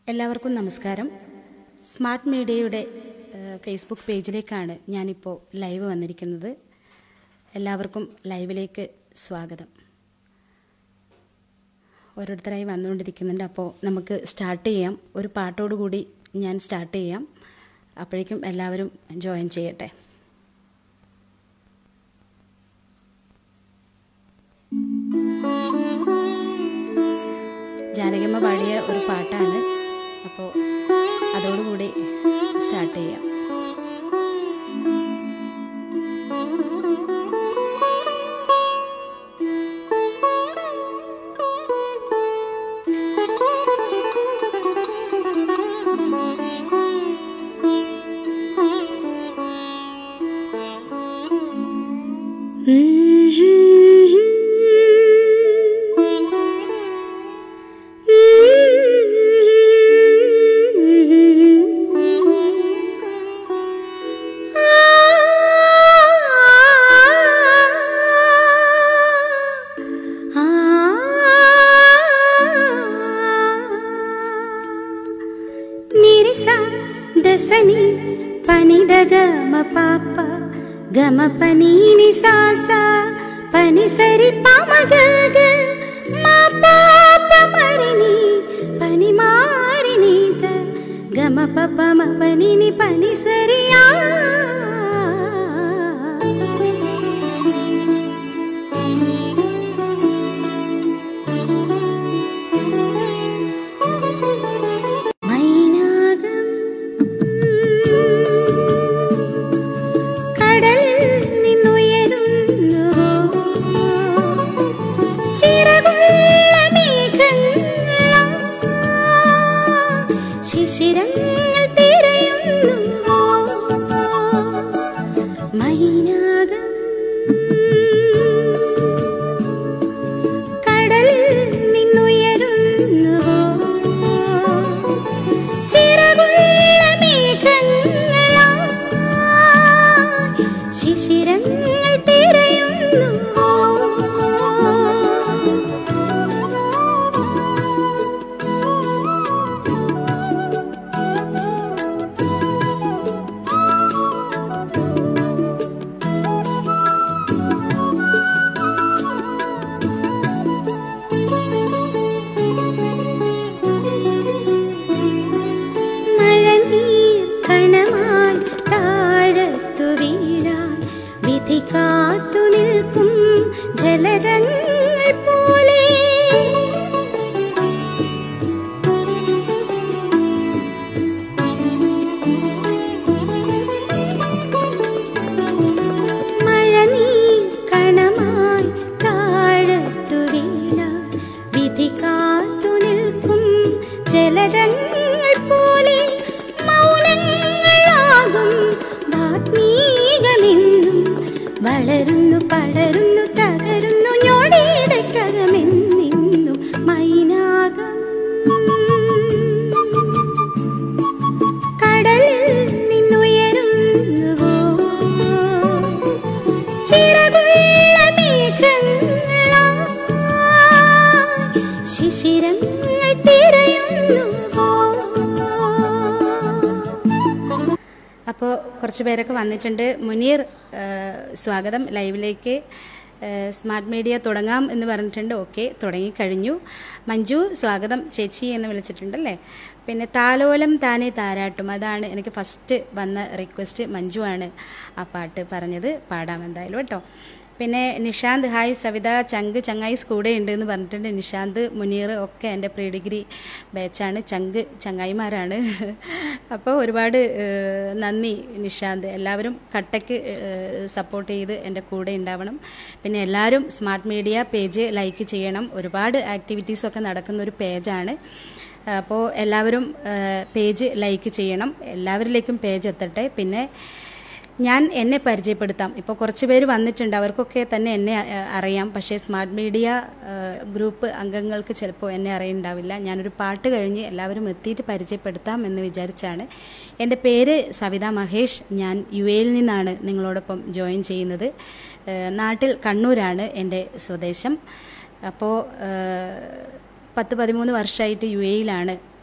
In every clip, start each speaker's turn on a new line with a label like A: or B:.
A: എല്ലാവർക്കും നമസ്കാരം സ്മാർട്ട് മീഡിയയുടെ ഏഹ്, ഫേസ്ബുക്ക് പേജിലേക്കാണ് ഞാനിപ്പോൾ ലൈവ് വന്നിരിക്കുന്നത് എല്ലാവർക്കും ലൈവിലേക്ക് സ്വാഗതം ഓരോരുത്തരായി വന്നുകൊണ്ടിരിക്കുന്നുണ്ട് അപ്പോൾ നമുക്ക് സ്റ്റാർട്ട് ചെയ്യാം ഒരു പാട്ടോടു കൂടി ഞാൻ സ്റ്റാർട്ട് ചെയ്യാം അപ്പോഴേക്കും എല്ലാവരും ജോയിൻ ചെയ്യട്ടെ ജാനകിയമ്മ പാടിയ ഒരു പാട്ടാണ് അപ്പോൾ അതോടുകൂടി സ്റ്റാർട്ട് ചെയ്യാം
B: నిరిస దసని పనిదగ మ పాప గమ పని నిసాస పని సరి పమగగ మా పాప మరిని పని మారిని ద గమ పప మ పని ని పని సరియా മൈനാകം കടലിൽ നിന്നുയരുന്നു ചിറകുള്ള മേഘങ്ങളാ ശിശിരങ്ങൾ തിരയുന്നു മൈനാകം കടലിൽ നിന്നുയരുന്നു ചിറകുള്ള മേഘങ്ങളാ ശിശിരങ്ങൾ തിരയുന്നു മഴനീർ കണമായി താഴത്തു വീഴാൻ വിധി കാത്തു നിൽക്കും ജലതങ്ങൾ പോലെ മഴനീർ കണമായി താഴത്തു വീഴാൻ വിധി കാത്തു നിൽക്കും ജലതങ്ങൾ പോലെ മൗനങ്ങളാകും വാഗ്മീകമെന്നും വളരുന്നു പടരുന്നു തകരുന്നു ഞൊടിയിടക്കകമെന്നിന്നും മൈനാകം കടലിൽ നിന്നുയരുന്നുവോ ചിറകുള്ള മേഘങ്ങളാ ശിശിരങ്ങൾ തിരയുന്നുവോ
A: അപ്പോൾ കുറച്ച് പേരൊക്കെ വന്നിട്ടുണ്ട് മുനീർ ഏഹ്, സ്വാഗതം ലൈവിലേക്ക് ഏഹ്, സ്മാർട്ട് മീഡിയ തുടങ്ങാം എന്ന് പറഞ്ഞിട്ടുണ്ട് ഓക്കെ തുടങ്ങിക്കഴിഞ്ഞു മഞ്ജു സ്വാഗതം ചേച്ചി എന്ന് വിളിച്ചിട്ടുണ്ടല്ലേ പിന്നെ താലോലം താനെ താരാട്ടും അതാണ് എനിക്ക് ഫസ്റ്റ് വന്ന റിക്വസ്റ്റ് മഞ്ജു ആണ് ആ പാട്ട് പറഞ്ഞത് പാടാം എന്തായാലും കേട്ടോ പിന്നെ നിഷാന്ത് ഹായ് സവിത ചങ്ക് ചങ്ങായിസ് കൂടെ ഉണ്ട് എന്ന് പറഞ്ഞിട്ടുണ്ട് നിഷാന്ത് മുനീർ ഒക്കെ എൻ്റെ പ്രീ ഡിഗ്രി ബാച്ചാണ് ചങ്ക് ചങ്ങായിമാരാണ് അപ്പോൾ ഒരുപാട് ഏഹ്, നന്ദി നിഷാന്ത് എല്ലാവരും കട്ടയ്ക്ക് സപ്പോർട്ട് ചെയ്ത് എൻ്റെ കൂടെ ഉണ്ടാവണം പിന്നെ എല്ലാവരും സ്മാർട്ട് മീഡിയ പേജ് ലൈക്ക് ചെയ്യണം ഒരുപാട് ആക്ടിവിറ്റീസൊക്കെ നടക്കുന്ന ഒരു പേജാണ് അപ്പോൾ എല്ലാവരും പേജ് ലൈക്ക് ചെയ്യണം എല്ലാവരിലേക്കും പേജ് എത്തട്ടെ പിന്നെ ഞാൻ എന്നെ പരിചയപ്പെടുത്താം ഇപ്പോൾ കുറച്ച് പേര് വന്നിട്ടുണ്ട് അവർക്കൊക്കെ തന്നെ എന്നെ ആ, അറിയാം പക്ഷേ സ്മാർട്ട് മീഡിയ ആ, ഗ്രൂപ്പ് അംഗങ്ങൾക്ക് ചിലപ്പോൾ എന്നെ അറിയുണ്ടാവില്ല ഞാനൊരു പാട്ട് കഴിഞ്ഞ് എല്ലാവരും എത്തിയിട്ട് പരിചയപ്പെടുത്താം എന്ന് വിചാരിച്ചാണ് എൻ്റെ പേര് സവിത മഹേഷ് ഞാൻ യു എയിൽ നിന്നാണ് നിങ്ങളോടൊപ്പം ജോയിൻ ചെയ്യുന്നത് ആ, നാട്ടിൽ കണ്ണൂരാണ് എൻ്റെ സ്വദേശം അപ്പോൾ പത്ത് പതിമൂന്ന് വർഷമായിട്ട് യു എയിലാണ്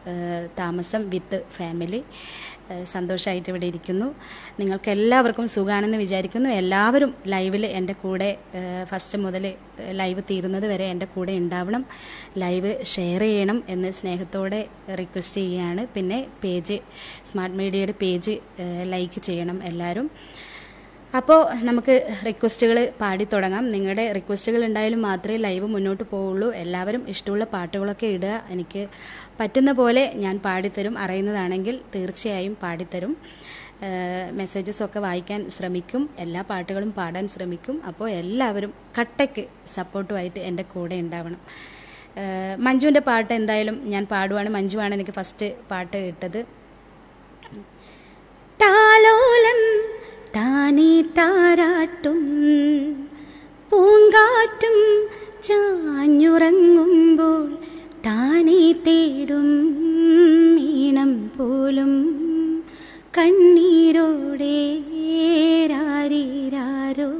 A: ഏഹ്, താമസം വിത്ത് ഫാമിലി ഏഹ്, സന്തോഷമായിട്ട് ഇവിടെ ഇരിക്കുന്നു നിങ്ങൾക്ക് എല്ലാവർക്കും സുഖമാണെന്ന് വിചാരിക്കുന്നു എല്ലാവരും ലൈവിൽ എൻ്റെ കൂടെ ഏഹ്, ഫസ്റ്റ് മുതൽ ലൈവ് തീരുന്നത് വരെ എൻ്റെ കൂടെ ഉണ്ടാവണം ലൈവ് ഷെയർ ചെയ്യണം എന്ന് സ്നേഹത്തോടെ റിക്വസ്റ്റ് ചെയ്യുകയാണ് പിന്നെ പേജ് സ്മാർട്ട് മീഡിയയുടെ പേജ് ഏഹ്, ലൈക്ക് ചെയ്യണം എല്ലാവരും അപ്പോൾ നമുക്ക് റിക്വസ്റ്റുകൾ പാടി തുടങ്ങാം നിങ്ങളുടെ റിക്വസ്റ്റുകൾ ഉണ്ടായാലും മാത്രമേ ലൈവ് മുന്നോട്ട് പോവുള്ളൂ എല്ലാവരും ഇഷ്ടമുള്ള പാട്ടുകളൊക്കെ ഇടുക എനിക്ക് പറ്റുന്ന പോലെ ഞാൻ പാടിത്തരും അറിയുന്നതാണെങ്കിൽ തീർച്ചയായും പാടിത്തരും മെസ്സേജസ് ഒക്കെ വായിക്കാൻ ശ്രമിക്കും എല്ലാ പാട്ടുകളും പാടാൻ ശ്രമിക്കും അപ്പോൾ എല്ലാവരും കട്ടയ്ക്ക് സപ്പോർട്ടുമായിട്ട് എൻ്റെ കൂടെ ഉണ്ടാവണം ഏഹ് മഞ്ജുവിൻ്റെ പാട്ട് എന്തായാലും ഞാൻ പാടുവാണ് മഞ്ജുവാണ് എനിക്ക് ഫസ്റ്റ് പാട്ട് ഇട്ടത്
B: താലോലം താനേ താരാട്ടും പൂങ്കാറ്റും ചാഞ്ഞുറങ്ങുമ്പോൾ താനേ തേടും ഈണം പോലും കണ്ണീരോടെ രാരീരാരോ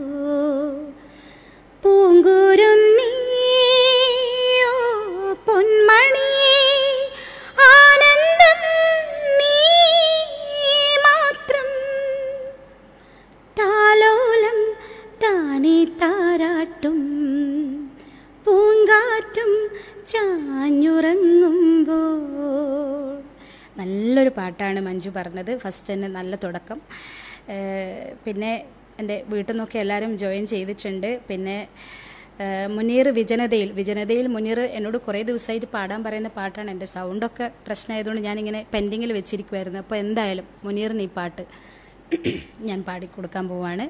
B: പൂങ്കുരുന്നീയോ പൊന്മണിയേ ആനന്ദം നീ മാത്രം താലോലം താനേ താരാട്ടും പൂങ്കാറ്റും ചാഞ്ഞുറങ്ങുമ്പോൾ
A: നല്ലൊരു പാട്ടാണ് മഞ്ജു പറഞ്ഞത് ഫസ്റ്റ് തന്നെ നല്ല തുടക്കം ഏഹ് പിന്നെ എൻ്റെ വീട്ടിൽ നിന്നൊക്കെ എല്ലാവരും ജോയിൻ ചെയ്തിട്ടുണ്ട് പിന്നെ ഏഹ് മുനീർ വിജനതയിൽ വിജനതയിൽ മുനീർ എന്നോട് കുറേ ദിവസമായിട്ട് പാടാൻ പറയുന്ന പാട്ടാണ് എൻ്റെ സൗണ്ടൊക്കെ പ്രശ്നമായതുകൊണ്ട് ഞാനിങ്ങനെ പെൻഡിങ്ങിൽ വെച്ചിരിക്കുമായിരുന്നു അപ്പോൾ എന്തായാലും മുനീറിന് ഈ പാട്ട് ഞാൻ പാടിക്കൊടുക്കാൻ പോവാണ്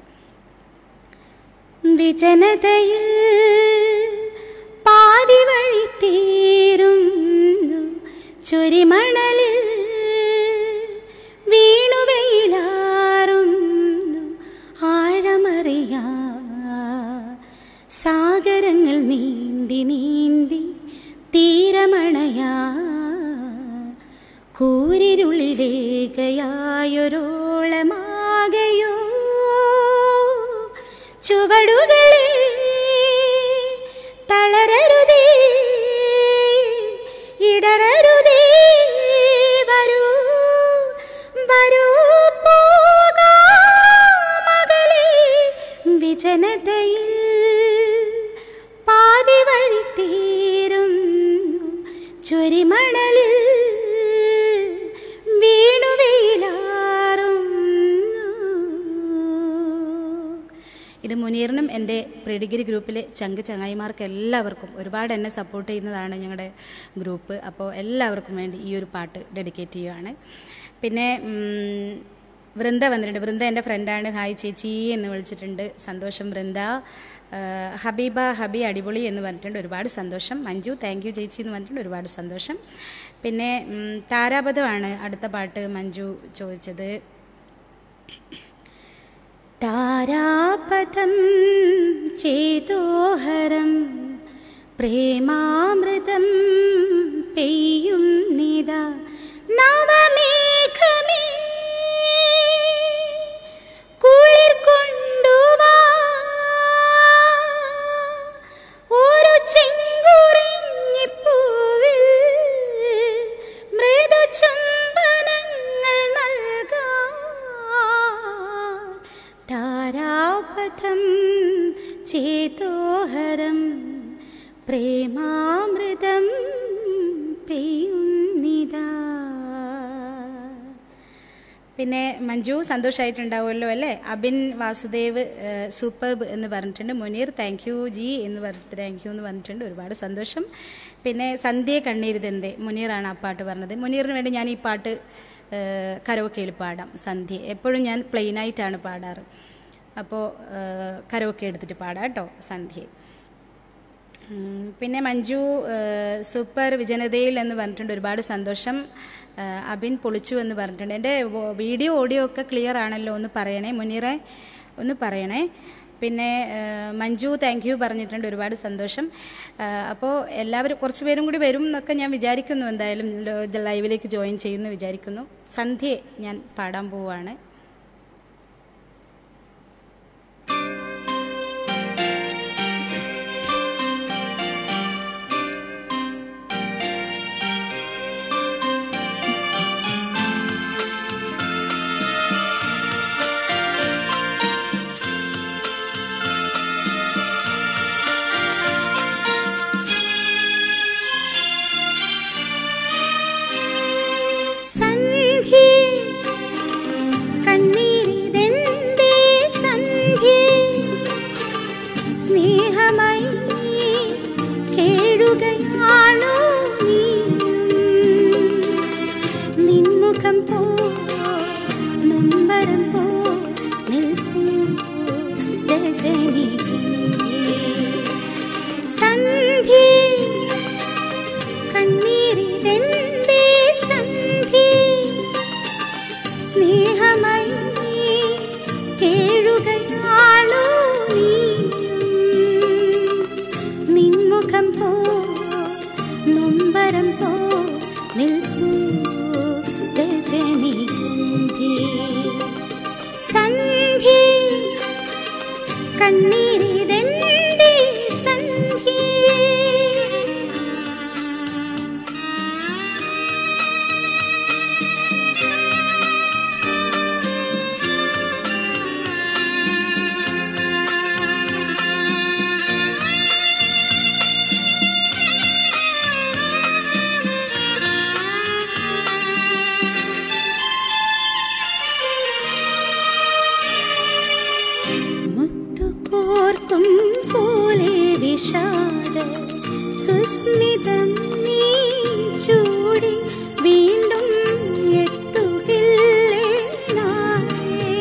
B: വിജനതയിൽ പാതി വഴി തീരുന്നു ചുരിമണലിൽ വീണുവയിലാറുന്നു ആഴമറിയാ സാഗരങ്ങൾ നീന്തി നീന്തി തീരമണയാ കൂരിരുളിലേകയായൊരോളമാകയോ ചുവടുകളെ തളരരുതേ ഇടരരുതേ വരൂ വരൂ പോകാമകലേ വിജനതയിൽ പാതി വഴി തീരുന്നു ചുരിമണലിൽ വീണുവയിലാറുന്നു
A: ഇത് മുനീറിനും എൻ്റെ പ്രീഡിഗിരി ഗ്രൂപ്പിലെ ചങ്ക് ചങ്ങായിമാർക്ക് എല്ലാവർക്കും ഒരുപാട് എന്നെ സപ്പോർട്ട് ചെയ്യുന്നതാണ് ഞങ്ങളുടെ ഗ്രൂപ്പ് അപ്പോൾ എല്ലാവർക്കും വേണ്ടി ഈ ഒരു പാട്ട് ഡെഡിക്കേറ്റ് ചെയ്യുവാണ് പിന്നെ ഉം, വൃന്ദ വന്നിട്ടുണ്ട് വൃന്ദ എൻ്റെ ഫ്രണ്ടാണ് ഹായ് ചേച്ചി എന്ന് വിളിച്ചിട്ടുണ്ട് സന്തോഷം വൃന്ദ ആ, ഹബീബ ഹബി അടിപൊളി എന്ന് പറഞ്ഞിട്ടുണ്ട് ഒരുപാട് സന്തോഷം മഞ്ജു താങ്ക് യു ചേച്ചി എന്ന് പറഞ്ഞിട്ടുണ്ട് ഒരുപാട് സന്തോഷം പിന്നെ ഉം, താരാപഥമാണ് അടുത്ത പാട്ട് മഞ്ജു ചോദിച്ചത്
B: താരാപഥം ചേതോഹരം പ്രേമാമൃതം പെയ്യും നിത നവമേഘമേ കുളിർ കൊണ്ടുവാ ഒരു ചെങ്കുറിഞ്ഞിപ്പൂവിൽ മൃദുചുംബനങ്ങൾ നൽകാം താരാപഥം ചേതോഹരം പ്രേമാമൃതം പെയ്യുന്നിതാ
A: പിന്നെ മഞ്ജു സന്തോഷമായിട്ടുണ്ടാവുമല്ലോ അല്ലേ അബിൻ വാസുദേവ് സൂപ്പർബ് എന്ന് പറഞ്ഞിട്ടുണ്ട് മുനീർ താങ്ക് യു ജി എന്ന് പറഞ്ഞിട്ട് താങ്ക് യു എന്ന് പറഞ്ഞിട്ടുണ്ട് ഒരുപാട് സന്തോഷം പിന്നെ സന്ധ്യ കണ്ണീരുതെന്തേ മുനീറാണ് ആ പാട്ട് പറഞ്ഞത് മുനീറിന് വേണ്ടി ഞാൻ ഈ പാട്ട് കരോക്കയിൽ പാടാം സന്ധ്യ എപ്പോഴും ഞാൻ പ്ലെയിനായിട്ടാണ് പാടാറ് അപ്പോൾ കരോക്കെ എടുത്തിട്ട് പാടാം കേട്ടോ സന്ധ്യ ഉം, പിന്നെ മഞ്ജു ഏഹ്, സൂപ്പർ വിജനതയിൽ എന്ന് പറഞ്ഞിട്ടുണ്ട് ഒരുപാട് സന്തോഷം ഏഹ്, അബിൻ പൊളിച്ചു എന്ന് പറഞ്ഞിട്ടുണ്ട് എൻ്റെ വോ- വീഡിയോ ഓഡിയോ ഒക്കെ ക്ലിയർ ആണല്ലോ ഒന്ന് പറയണേ മുനീറെ ഒന്ന് പറയണേ പിന്നെ ഏഹ്, മഞ്ജു താങ്ക് യു പറഞ്ഞിട്ടുണ്ട് ഒരുപാട് സന്തോഷം ഏഹ്, അപ്പോൾ എല്ലാവരും കുറച്ച് പേരും കൂടി വരും എന്നൊക്കെ ഞാൻ വിചാരിക്കുന്നു എന്തായാലും ലോ- ഇത് ലൈവിലേക്ക് ജോയിൻ ചെയ്യുന്നു വിചാരിക്കുന്നു സന്ധ്യയെ ഞാൻ പാടാൻ പോവുകയാണ്
B: നൊമ്പരം പോ നിൽപ്പൂ രജനി സന്ധി കണ്ണീരിതെന്റെ സന്ധി മുത്തുകോർക്കും പോലെ വിഷാദ സുസ്മിതം നീ ചൂടി വീണ്ടും എത്തുകില്ലേ നാളെ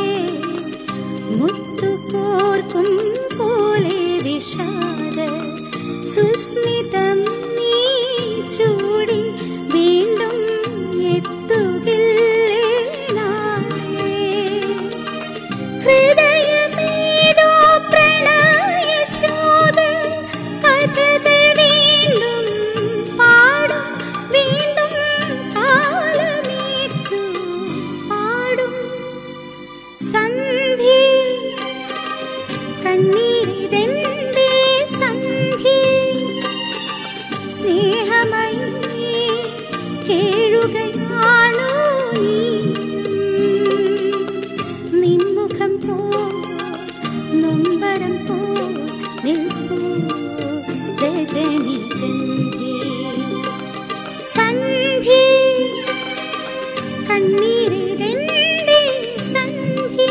B: മുത്തുകോർക്കും പോലെ വിഷാദ സുസ്മിതം നീ ചൂടി വീണ്ടും എത്തുകില്ലേ നാളെ ഹൃദയമേതോ പ്രണയശോധ കഥകൾ വീണ്ടും പാടും വീണ്ടും കാലമേറ്റു പാടും സന്ധി കണ്ണീരിതെന്റെ സന്ധി സ്നേഹമയി കേഴുകയാണോ നീ നിൻമുഖം പോ നൊമ്പരം പോ നിൽപ്പൂ രജനി ഗന്ധി സന്ധി കണ്ണീരിതെന്റെ സന്ധി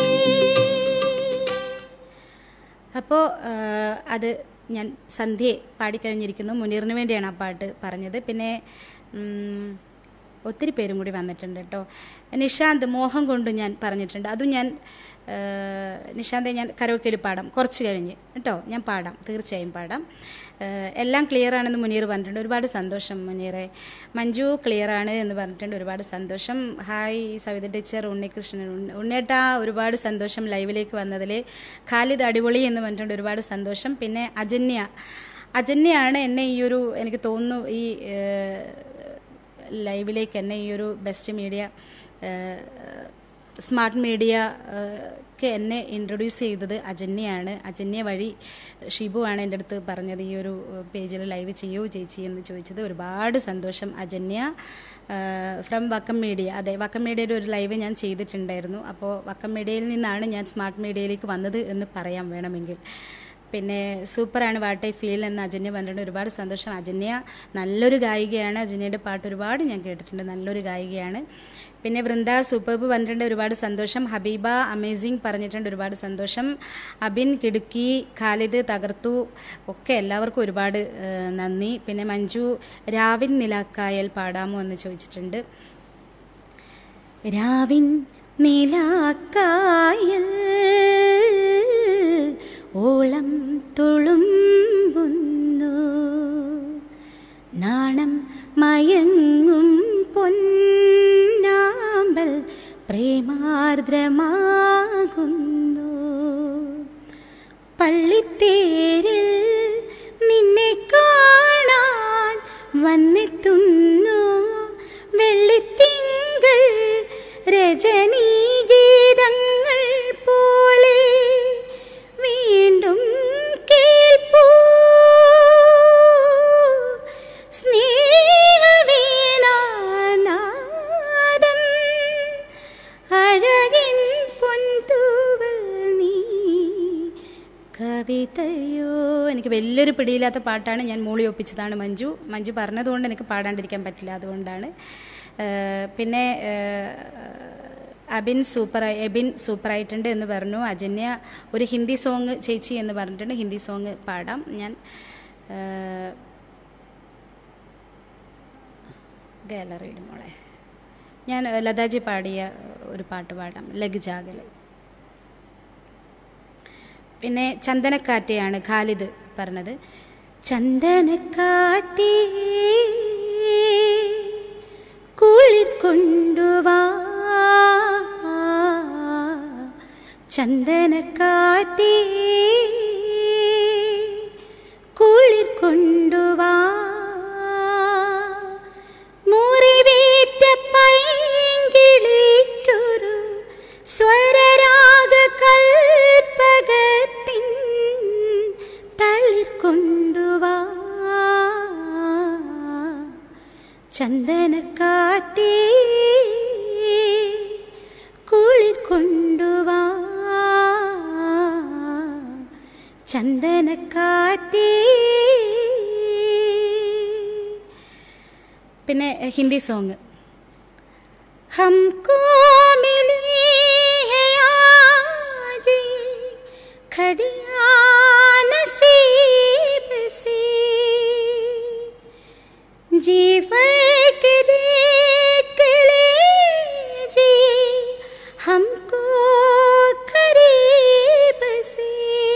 A: അപ്പോൾ അത് ഞാൻ സന്ധ്യയെ പാടിക്കഴിഞ്ഞിരിക്കുന്നു മുനീറിന് വേണ്ടിയാണ് ആ പാട്ട് പറഞ്ഞത് പിന്നെ ഉം, ഒത്തിരി പേരും കൂടി വന്നിട്ടുണ്ട് കേട്ടോ നിഷാന്ത് മോഹം കൊണ്ട് ഞാൻ പറഞ്ഞിട്ടുണ്ട് അതും ഞാൻ ആ, നിഷാന്തെ ഞാൻ കരോക്കയിൽ പാടാം കുറച്ച് കഴിഞ്ഞ് കേട്ടോ ഞാൻ പാടാം തീർച്ചയായും പാടാം ആ, എല്ലാം ക്ലിയർ ആണെന്ന് മുനീർ പറഞ്ഞിട്ടുണ്ട് ഒരുപാട് സന്തോഷം മുനീറെ മഞ്ജു ക്ലിയർ ആണ് എന്ന് പറഞ്ഞിട്ടുണ്ട് ഒരുപാട് സന്തോഷം ഹായ് സവിത ടീച്ചർ ഉണ്ണികൃഷ്ണൻ ഉണ്ണി- ഉണ്ണേട്ടാ ഒരുപാട് സന്തോഷം ലൈവിലേക്ക് വന്നതിൽ ഖാലിദ് അടിപൊളി എന്ന് പറഞ്ഞിട്ടുണ്ട് ഒരുപാട് സന്തോഷം പിന്നെ അജന്യ അജന്യയാണ് എന്നെ ഈ ഒരു എനിക്ക് തോന്നുന്നു ഈ ഏഹ്, ലൈവിലേക്ക് എന്നെ ഈ ഒരു ബെസ്റ്റ് മീഡിയ സ്മാർട്ട് മീഡിയ ഒക്കെ എന്നെ ഇൻട്രൊഡ്യൂസ് ചെയ്തത് അജന്യയാണ് അജന്യ വഴി ഷിബുവാണ് എൻ്റെ അടുത്ത് പറഞ്ഞത് ഈ ഒരു പേജിൽ ലൈവ് ചെയ്യൂ ചേച്ചി എന്ന് ചോദിച്ചത് ഒരുപാട് സന്തോഷം അജന്യ ഫ്രം വക്കം മീഡിയ അതെ വക്കം മീഡിയയുടെ ഒരു ലൈവ് ഞാൻ ചെയ്തിട്ടുണ്ടായിരുന്നു അപ്പോൾ വക്കം മീഡിയയിൽ നിന്നാണ് ഞാൻ സ്മാർട്ട് മീഡിയയിലേക്ക് വന്നത് എന്ന് പറയാം വേണമെങ്കിൽ പിന്നെ സൂപ്പറാണ് വാട്ട് ഐ ഫീൽ എന്ന് അജന്യ പറഞ്ഞിട്ടുണ്ട് ഒരുപാട് സന്തോഷം അജന്യ നല്ലൊരു ഗായികയാണ് അജന്യയുടെ പാട്ട് ഒരുപാട് ഞാൻ കേട്ടിട്ടുണ്ട് നല്ലൊരു ഗായികയാണ് പിന്നെ വൃന്ദ സൂപ്പർബ് പറഞ്ഞിട്ടുണ്ട് ഒരുപാട് സന്തോഷം ഹബീബ അമേസിങ് പറഞ്ഞിട്ടുണ്ട് ഒരുപാട് സന്തോഷം അബിൻ കിടുക്കി ഖാലിദ് തകർത്തു ഒക്കെ എല്ലാവർക്കും ഒരുപാട് ഏഹ്, നന്ദി പിന്നെ മഞ്ജു രാവിൻ നിലാക്കായൽ പാടാമോ എന്ന് ചോദിച്ചിട്ടുണ്ട്
B: രാവിൻ നിലാക്കായൽ ഓളം തുളുമ്പുന്നു നാണം മയങ്ങും പൊന്നാമ്പൽ പ്രേമാർദ്രമാകുന്നു പള്ളിത്തേരിൽ നിന്നെ കാണാൻ വന്നെത്തുന്നു വെള്ളിത്തിങ്കൾ രജനീ ഗീതങ്ങൾ പോലെ വീണ്ടും കേൾപ്പൂ സ്നേഹവീണാനാദം അഴകിൻ പൊൻതൂവൽ നീ
A: കവിതയോ എനിക്ക് വലിയൊരു പിടിയില്ലാത്ത പാട്ടാണ് ഞാൻ മൂളി ഒപ്പിച്ചതാണ് മഞ്ജു മഞ്ജു പറഞ്ഞതുകൊണ്ട് എനിക്ക് പാടാണ്ടിരിക്കാൻ പറ്റില്ല അതുകൊണ്ടാണ് ഏഹ് പിന്നെ ഏഹ് അബിൻ സൂപ്പർ എബിൻ സൂപ്പറായിട്ടുണ്ട് എന്ന് പറഞ്ഞു അജന്യ ഒരു ഹിന്ദി സോങ് ചേച്ചി എന്ന് പറഞ്ഞിട്ടുണ്ട് ഹിന്ദി സോങ് പാടാം ഞാൻ ഏഹ് ഗാലറിയിൽ മോളെ ഞാൻ ലതാജി പാടിയ ഒരു പാട്ട് പാടാം ലഘുജാഗൽ പിന്നെ ചന്ദനക്കാറ്റയാണ് ഖാലിദ് പറഞ്ഞത്
B: ചന്ദനക്കാറ്റേ കുളിർ കൊണ്ടുവാ ചന്ദനക്കാറ്റേ കുളിർ കൊണ്ടുവാ ചന്ദനക്കാറ്റേ കുളിർ കൊണ്ടുവാ ചന്ദനക്കാറ്റേ
A: പിന്നെ ഹിന്ദി സോങ്
B: हमको मिली है आज खड़िया नसीब से जीवन के देख लीजिए हमको करीब से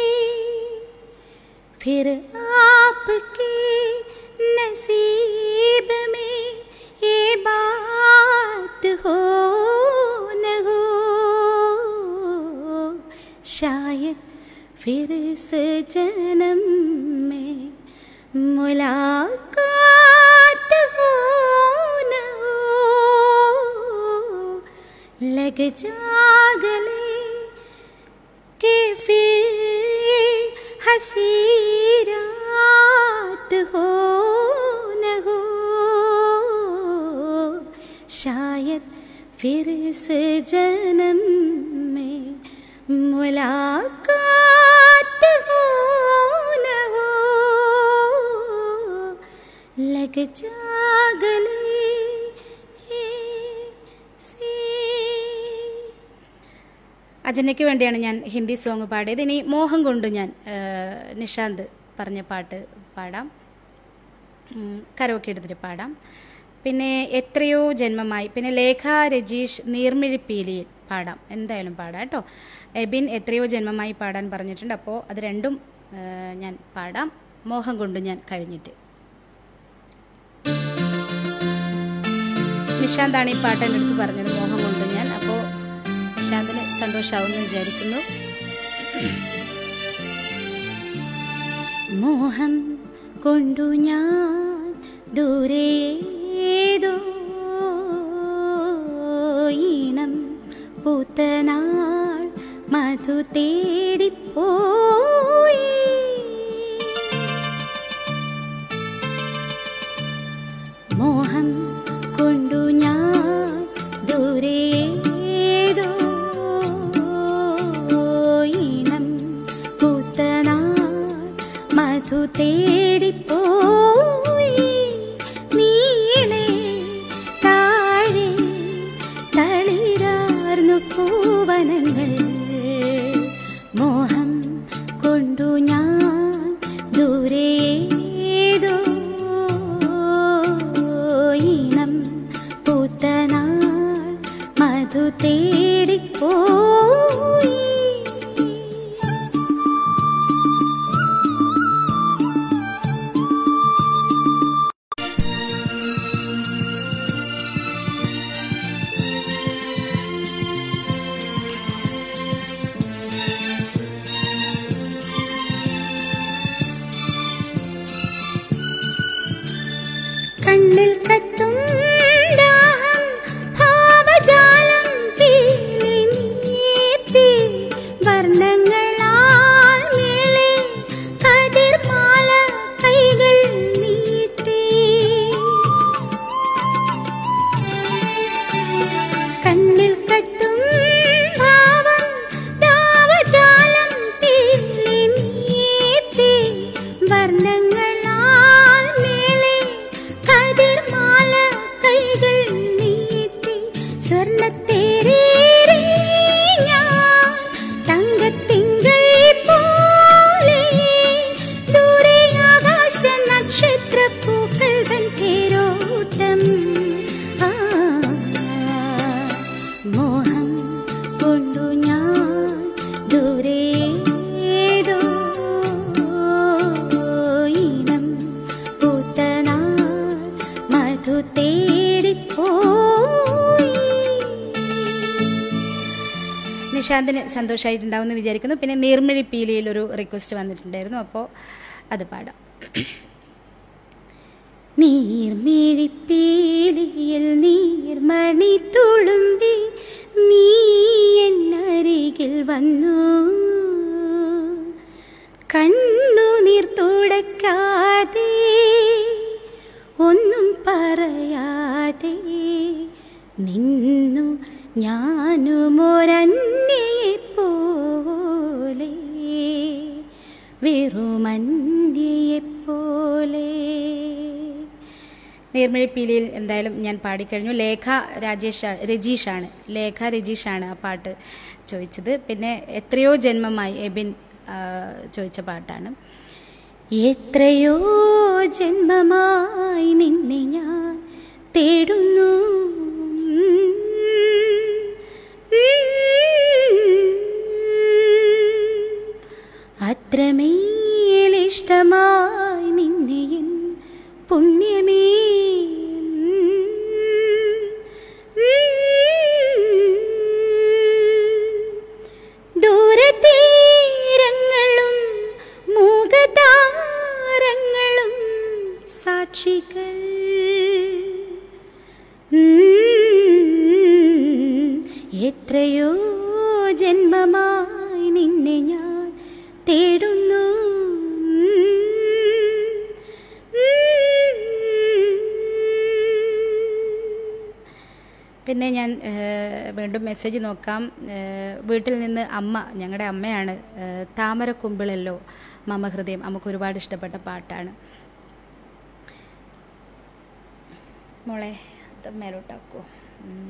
B: फिर आपके नसीब में ये बात हो न हो शायद फिर इस जन्म में मुलाकात हो न हो लग जा गले कि फिर ये हंसी रात हो न हो शायद फिर इस जन्म में मुलाकात हो न हो लग जा गले से
A: അജനയ്ക്ക് വേണ്ടിയാണ് ഞാൻ ഹിന്ദി സോങ് പാടിയത് ഇനി മോഹം കൊണ്ട് ഞാൻ ആ, നിഷാന്ത് പറഞ്ഞ പാട്ട് പാടാം ഉം, കരോക്കെ എടുത്തിട്ട് പാടാം പിന്നെ എത്രയോ ജന്മമായി പിന്നെ ലേഖ രജീഷ് നീർമിഴിപ്പീലിയിൽ പാടാം എന്തായാലും പാടാം കേട്ടോ എബിൻ എത്രയോ ജന്മമായി പാടാൻ പറഞ്ഞിട്ടുണ്ട് അപ്പോൾ അത് രണ്ടും ആ, ഞാൻ പാടാം മോഹം കൊണ്ട് ഞാൻ കഴിഞ്ഞിട്ട് നിഷാന്താണ് ഈ പാട്ട് എൻ്റെ അടുത്ത് പറഞ്ഞത് മോഹം കൊണ്ട് ഞാൻ അപ്പോൾ നിഷാന്തിന് സന്തോഷമാവുമെന്ന് വിചാരിക്കുന്നു
B: മോഹം കൊണ്ടു ഞാൻ ദൂരേതോ ഈണം പൂത്തനാൾ മധു തേടിപ്പോയി മോഹം കൊണ്ടു ഞാൻ ദൂരേതോ ഈണം പൂത്തനാൾ മധു തേടിപ്പോയി നീളെ താഴെ തളിരാർന്നു പൂവനങ്ങൾ മോഹം കൊണ്ടു ഞാൻ ദൂരേതോ ഈണം പൂത്തനാൾ മധു തേടിപ്പോയി കണ്ണിൽ കത്തും ദാഹം ഭാവജാലം തീലി നീത്തി വർണ്ണങ്ങളാൽ മേലെ കതിർമാല കൈകൾ നീട്ടി കണ്ണിൽ കത്തും ഭാവം ഭാവജാലം തീലി നീത്തി വർണ്ണങ്ങളാൽ മേലെ കതിർമാല കൈകൾ നീട്ടി സ്വർണ്ണത്തേരേറി ഞാൻ തങ്കത്തിങ്കൾ പോലെ ദൂരെ ആകാശ നക്ഷത്ര പൂക്കൾ തൻ തേരോട്ടം ആ മോഹം കൊണ്ടു ഞാൻ ദൂരേതോ ഇനം പൂത്തനാൾ മധു തേടിപ്പോയി
A: നിഷാന്തിന് സന്തോഷമായിട്ടുണ്ടാവുമെന്ന് വിചാരിക്കുന്നു പിന്നെ നീർമിഴി പീലിയിൽ ഒരു റിക്വസ്റ്റ് വന്നിട്ടുണ്ടായിരുന്നു അപ്പോൾ അത് പാടാം
B: നീർമിഴിപ്പീലിയിൽ നീർമണി തുളുമ്പി നീ എന്നരികിൽ വന്നു കണ്ണുനീർ തുടയ്ക്കാതെ ഒന്നും പറയാതെ നിന്നു ഞാനുമൊരന്യയെ പോലെ വെറുമന്യയെ പോലെ
A: നീർമിഴിപ്പീലിയിൽ എന്തായാലും ഞാൻ പാടിക്കഴിഞ്ഞു ലേഖ രാജേഷ് രജീഷാണ് ലേഖ രജീഷാണ് ആ പാട്ട് ചോദിച്ചത് പിന്നെ എത്രയോ ജന്മമായി എബിൻ ആ, ചോദിച്ച പാട്ടാണ്
B: എത്രയോ ജന്മമായി നിന്നെ ഞാൻ തേടുന്നു അത്രമേലിഷ്ടമായി നിന്നെ എൻ പുണ്യമേ ദൂരതീരങ്ങളും മൂകതാരങ്ങളും സാക്ഷികൾ ഉം, എത്രയോ ജന്മമായി നിന്നെ ഞാൻ തേടുന്നു
A: പിന്നെ ഞാൻ ഏഹ്, വീണ്ടും മെസ്സേജ് നോക്കാം ഏഹ്, വീട്ടിൽ നിന്ന് അമ്മ ഞങ്ങളുടെ അമ്മയാണ് ഏഹ്, താമരക്കുമ്പിളല്ലോ മമ ഹൃദയം നമുക്ക് ഒരുപാട് ഇഷ്ടപ്പെട്ട പാട്ടാണ് മോളെ അത് മേലോട്ടാക്കോ ഉം.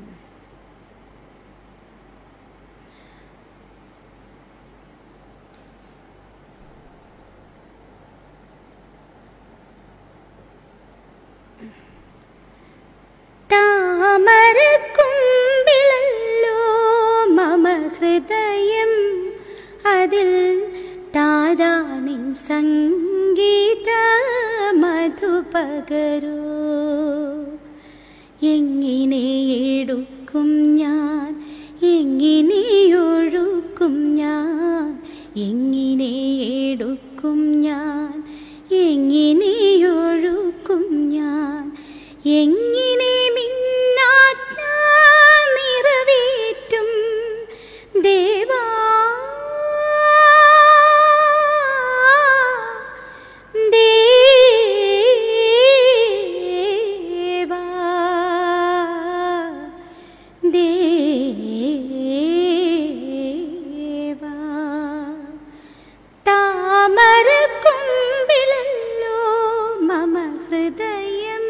B: താമരക്കുമ്പിളല്ലോ മമ ഹൃദയം അതിൽ താതാ നിൻ സംഗീത മധുപകരോ എങ്ങനെ എടുക്കും ഞാൻ എങ്ങനെ ഒഴുക്കും ഞാൻ എങ്ങനെ എടുക്കും ഞാൻ എങ്ങനെ ഒഴുക്കും ഞാൻ എങ്ങനെ നിന്നാജ്ഞ നിറവേറ്റും ദേവാ ദേവാ ദേവാ താമരക്കുമ്പിളല്ലോ മമ ഹൃദയം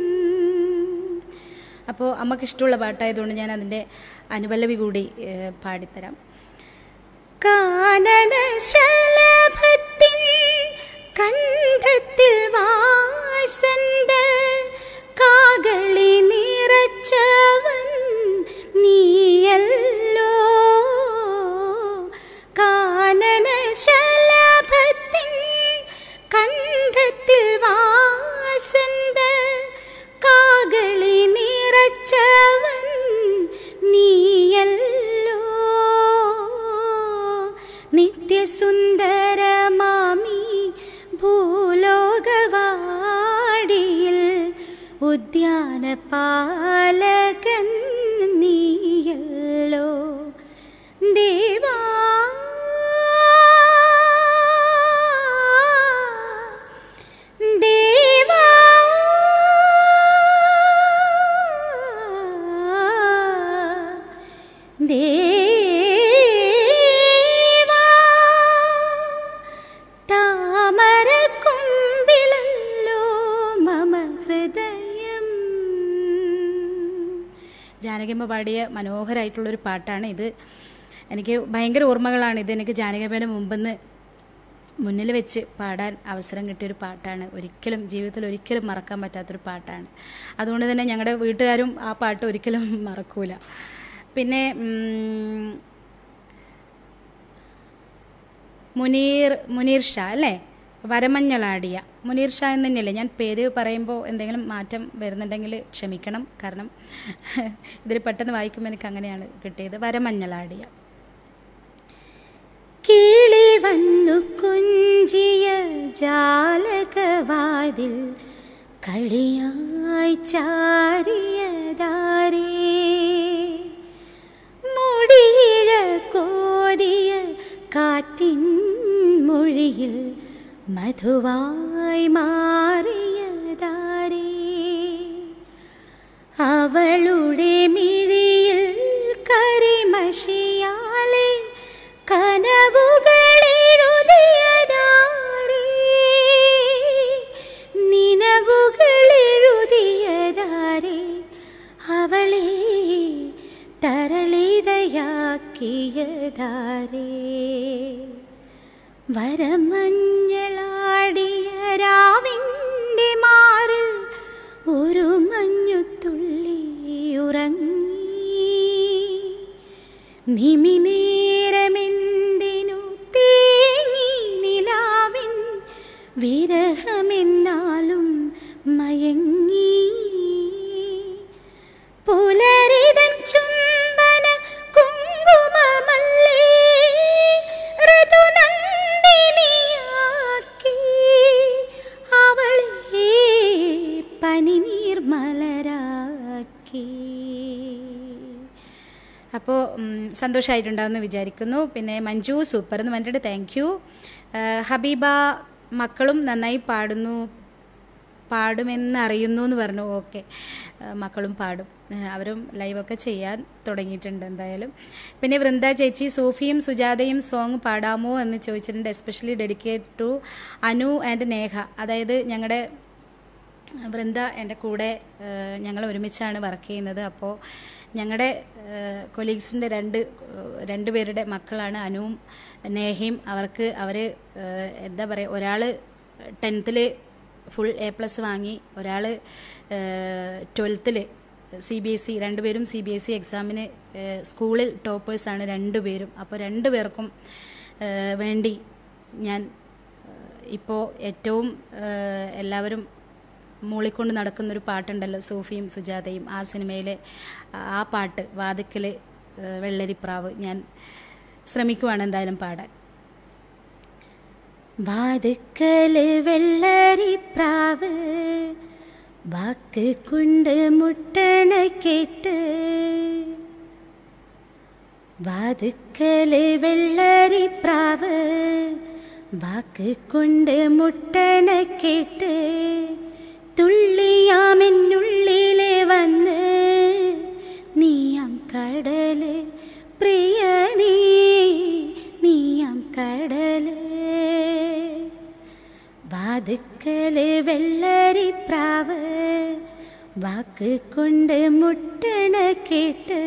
A: അപ്പോൾ അമ്മക്ക് ഇഷ്ടമുള്ള പാട്ടായതുകൊണ്ട് ഞാൻ അതിൻ്റെ അനുപല്ലവി കൂടി ഏഹ്, പാടിത്തരാം
B: കാനന ശലഭത്തിൻ കണ്ഠത്തിൽ വാസന്ത കാകളി നിറച്ചവൻ നീയല്ലോ കാനന ശലഭത്തിൻ കണ്ഠത്തിൽ വാസന്ത കാകളി നിറച്ചവൻ നീയല്ലോ നിത്യസുന്ദരമാമി ഭൂലോകവാടിയിൽ ഉദ്യാന പാലകൻ നീയല്ലോ ദേവാ ദേവാ ദേവാ താമരക്കുമ്പിളല്ലോ മമ ഹൃദയം
A: ജാനകിയമ്മ പാടിയ മനോഹരമായിട്ടുള്ളൊരു പാട്ടാണ് ഇത് എനിക്ക് ഭയങ്കര ഓർമ്മകളാണ് ഇത് എനിക്ക് ജാനകിയമ്മയുടെ മുമ്പെന്ന് മുന്നിൽ വെച്ച് പാടാൻ അവസരം കിട്ടിയൊരു പാട്ടാണ് ഒരിക്കലും ജീവിതത്തിൽ ഒരിക്കലും മറക്കാൻ പറ്റാത്തൊരു പാട്ടാണ് അതുകൊണ്ട് തന്നെ ഞങ്ങളുടെ വീട്ടുകാരും ആ പാട്ട് ഒരിക്കലും മറക്കൂല പിന്നെ ഉം, മുനീർ മുനീർ ഷാ അല്ലേ വരമഞ്ഞളാടിയ മുനീർ ഷാ എന്ന് തന്നെയല്ലേ ഞാൻ പേര് പറയുമ്പോൾ എന്തെങ്കിലും മാറ്റം വരുന്നുണ്ടെങ്കിൽ ക്ഷമിക്കണം കാരണം ഇതിൽ പെട്ടെന്ന് വായിക്കുമ്പോൾ എനിക്ക് അങ്ങനെയാണ് കിട്ടിയത് വരമഞ്ഞളാടിയ
B: കിളി വന്നു കുഞ്ചിയ ജാലകവാതിൽ കളിയായി ചാരിയതാരേ മുടിയിഴ കോതിയ കാറ്റിൻ മൊഴിയിൽ മധുവായി മാറിയതാരേ അവളുടെ മിഴി അവളെ തരളിതയാക്കിയതാരേ വരമഞ്ഞളാടിയ രാവിൻ്റെ മാറിൽ ഒരു മഞ്ഞുതുള്ളി ഉറങ്ങി നിമിനേരമെന്തിനു തേങ്ങി നിലാവിൻ വിരഹമെന്നാലും മയങ്ങി പുലരിതൻ ചുംബന കുങ്കുമമല്ലേ ഋതുനന്ദിനിയാക്കി അവളെ പനിനീർ മലരാക്കി
A: അപ്പോൾ സന്തോഷമായിട്ടുണ്ടാവുമെന്ന് വിചാരിക്കുന്നു പിന്നെ മഞ്ജു സൂപ്പർ എന്ന് പറഞ്ഞിട്ട് താങ്ക് യു ഹബീബ മക്കളും നന്നായി പാടുന്നു പാടുമെന്ന് അറിയുന്നു എന്ന് പറഞ്ഞു ഓക്കെ മക്കളും പാടും ഏഹ് അവരും ലൈവൊക്കെ ചെയ്യാൻ തുടങ്ങിയിട്ടുണ്ട് എന്തായാലും പിന്നെ വൃന്ദ ചേച്ചി സൂഫിയും സുജാതയും സോങ് പാടാമോ എന്ന് ചോദിച്ചിട്ടുണ്ട് especially dedicate to Anu and Neha അതായത് ഞങ്ങളുടെ വൃന്ദ എൻ്റെ കൂടെ ഏഹ്, ഞങ്ങൾ ഒരുമിച്ചാണ് വർക്ക് ചെയ്യുന്നത് അപ്പോൾ ഞങ്ങളുടെ കൊലീഗ്സിൻ്റെ രണ്ട് ഏഹ്, രണ്ട് പേരുടെ മക്കളാണ് അനുവും നേഹയും അവർക്ക് അവർ എന്താ പറയുക ഒരാൾ ടെൻത്തിൽ ഫുൾ എ പ്ലസ് വാങ്ങി ഒരാൾ ട്വൽത്തിൽ സി ബി എസ് ഇ രണ്ടുപേരും സി ബി എസ് ഇ എക്സാമിന് ഏഹ്, സ്കൂളിൽ ടോപ്പേഴ്സാണ് രണ്ടുപേരും അപ്പോൾ രണ്ടുപേർക്കും ഏഹ്, വേണ്ടി ഞാൻ ഇപ്പോൾ ഏറ്റവും ഏഹ്, എല്ലാവരും മൂളിക്കൊണ്ട് നടക്കുന്നൊരു പാട്ടുണ്ടല്ലോ സൂഫിയും സുജാതയും ആ സിനിമയിലെ ആ പാട്ട് വാതിക്കൽ വെള്ളരിപ്രാവ് ഞാൻ ശ്രമിക്കുവാണ് എന്തായാലും പാടാൻ
B: വാതുക്കല് വെള്ളരിപ്രാവ് വാക്ക് കൊണ്ട് മുട്ടണ കേട്ട് വാതുക്കല് വെള്ളരിപ്രാവ് വാക്ക് കൊണ്ട് മുട്ടണ കേട്ട് തുള്ളിയാമെന്നുള്ളിലെ വന്ന് നീയാം കടല് പ്രിയ നീ നീയാം കടല് വാതുക്കല് വെള്ളരിപ്രാവ് വാക്ക് കൊണ്ട് മുട്ടണ കേട്ട്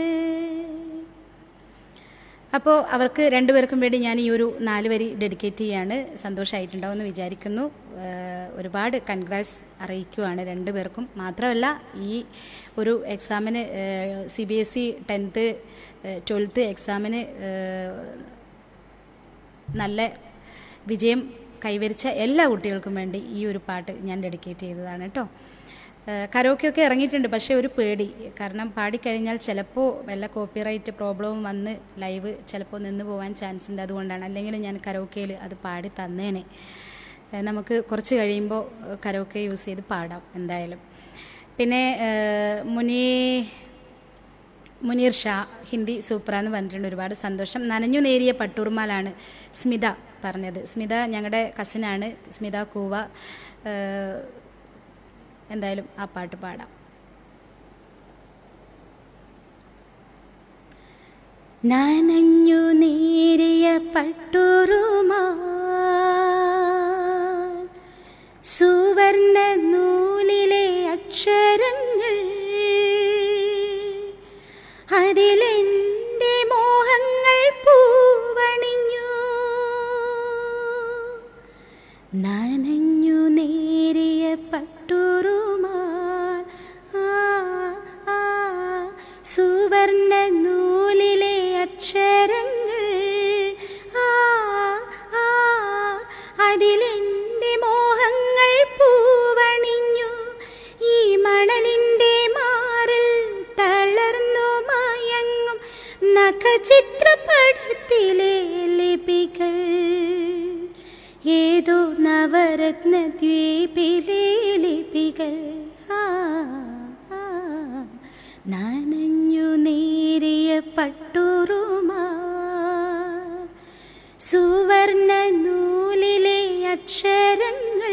A: അപ്പോൾ അവർക്ക് രണ്ടുപേർക്കും വേണ്ടി ഞാൻ ഈ ഒരു നാല് വരി ഡെഡിക്കേറ്റ് ചെയ്യാണ് സന്തോഷമായിട്ടുണ്ടാവുമെന്ന് വിചാരിക്കുന്നു ഏഹ് ഒരുപാട് കൺഗ്രാറ്റ്സ് അറിയിക്കുവാണ് രണ്ടുപേർക്കും മാത്രമല്ല ഈ ഒരു എക്സാമിന് C B S E tenth twelfth എക്സാമിന് ഏഹ് നല്ല വിജയം കൈവരിച്ച എല്ലാ കുട്ടികൾക്കും വേണ്ടി ഈ ഒരു പാട്ട് ഞാൻ ഡെഡിക്കേറ്റ് ചെയ്തതാണ് കേട്ടോ കരോക്കെയൊക്കെ ഇറങ്ങിയിട്ടുണ്ട് പക്ഷേ ഒരു പേടി കാരണം പാടിക്കഴിഞ്ഞാൽ ചിലപ്പോൾ വല്ല കോപ്പിറൈറ്റ് പ്രോബ്ലവും വന്ന് ലൈവ് ചിലപ്പോൾ നിന്ന് പോകാൻ ചാൻസ് ഉണ്ട് അതുകൊണ്ടാണ് അല്ലെങ്കിൽ ഞാൻ കരോക്കയിൽ അത് പാടി തന്നേനെ ഏഹ് നമുക്ക് കുറച്ച് കഴിയുമ്പോൾ കരോക്കെ യൂസ് ചെയ്ത് പാടാം എന്തായാലും പിന്നെ ഏഹ് മുനീ മുനീർ ഷാ ഹിന്ദി സൂപ്പറാന്ന് പറഞ്ഞിട്ടുണ്ട് ഒരുപാട് സന്തോഷം നനഞ്ഞു നേരിയ പട്ടൂർമാലാണ് സ്മിത പറഞ്ഞത് സ്മിത ഞങ്ങളുടെ കസിനാണ് സ്മിത കൂവ ഏഹ് എന്തായാലും ആ പാട്ട് പാടാം
B: നനഞ്ഞു നേരിയ പട്ടുറുമാ സുവർണ നൂലിലെ അക്ഷരങ്ങൾ അതിലെന്റെ മോഹങ്ങൾ പൂവണിഞ്ഞു നനഞ്ഞു നേരിയ പട്ടുറുമാൽ ആ ആ സുവർണ നൂലിലെ അക്ഷരങ്ങൾ ആ ആ അതിലെന്റെ മോഹങ്ങൾ പൂവണിഞ്ഞു ഈ മണലിന്റെ മാറിൽ തളർന്നു മയങ്ങും നഖചിത്രപടത്തിലെ ലിപികൾ ഏതോ നവരത്ന ദ്വീപിലെ ലിപികൾ ആ, ആ, നനഞ്ഞു നേരിയ പട്ടുറുമാ സുവർണ നൂലിലെ അക്ഷരങ്ങൾ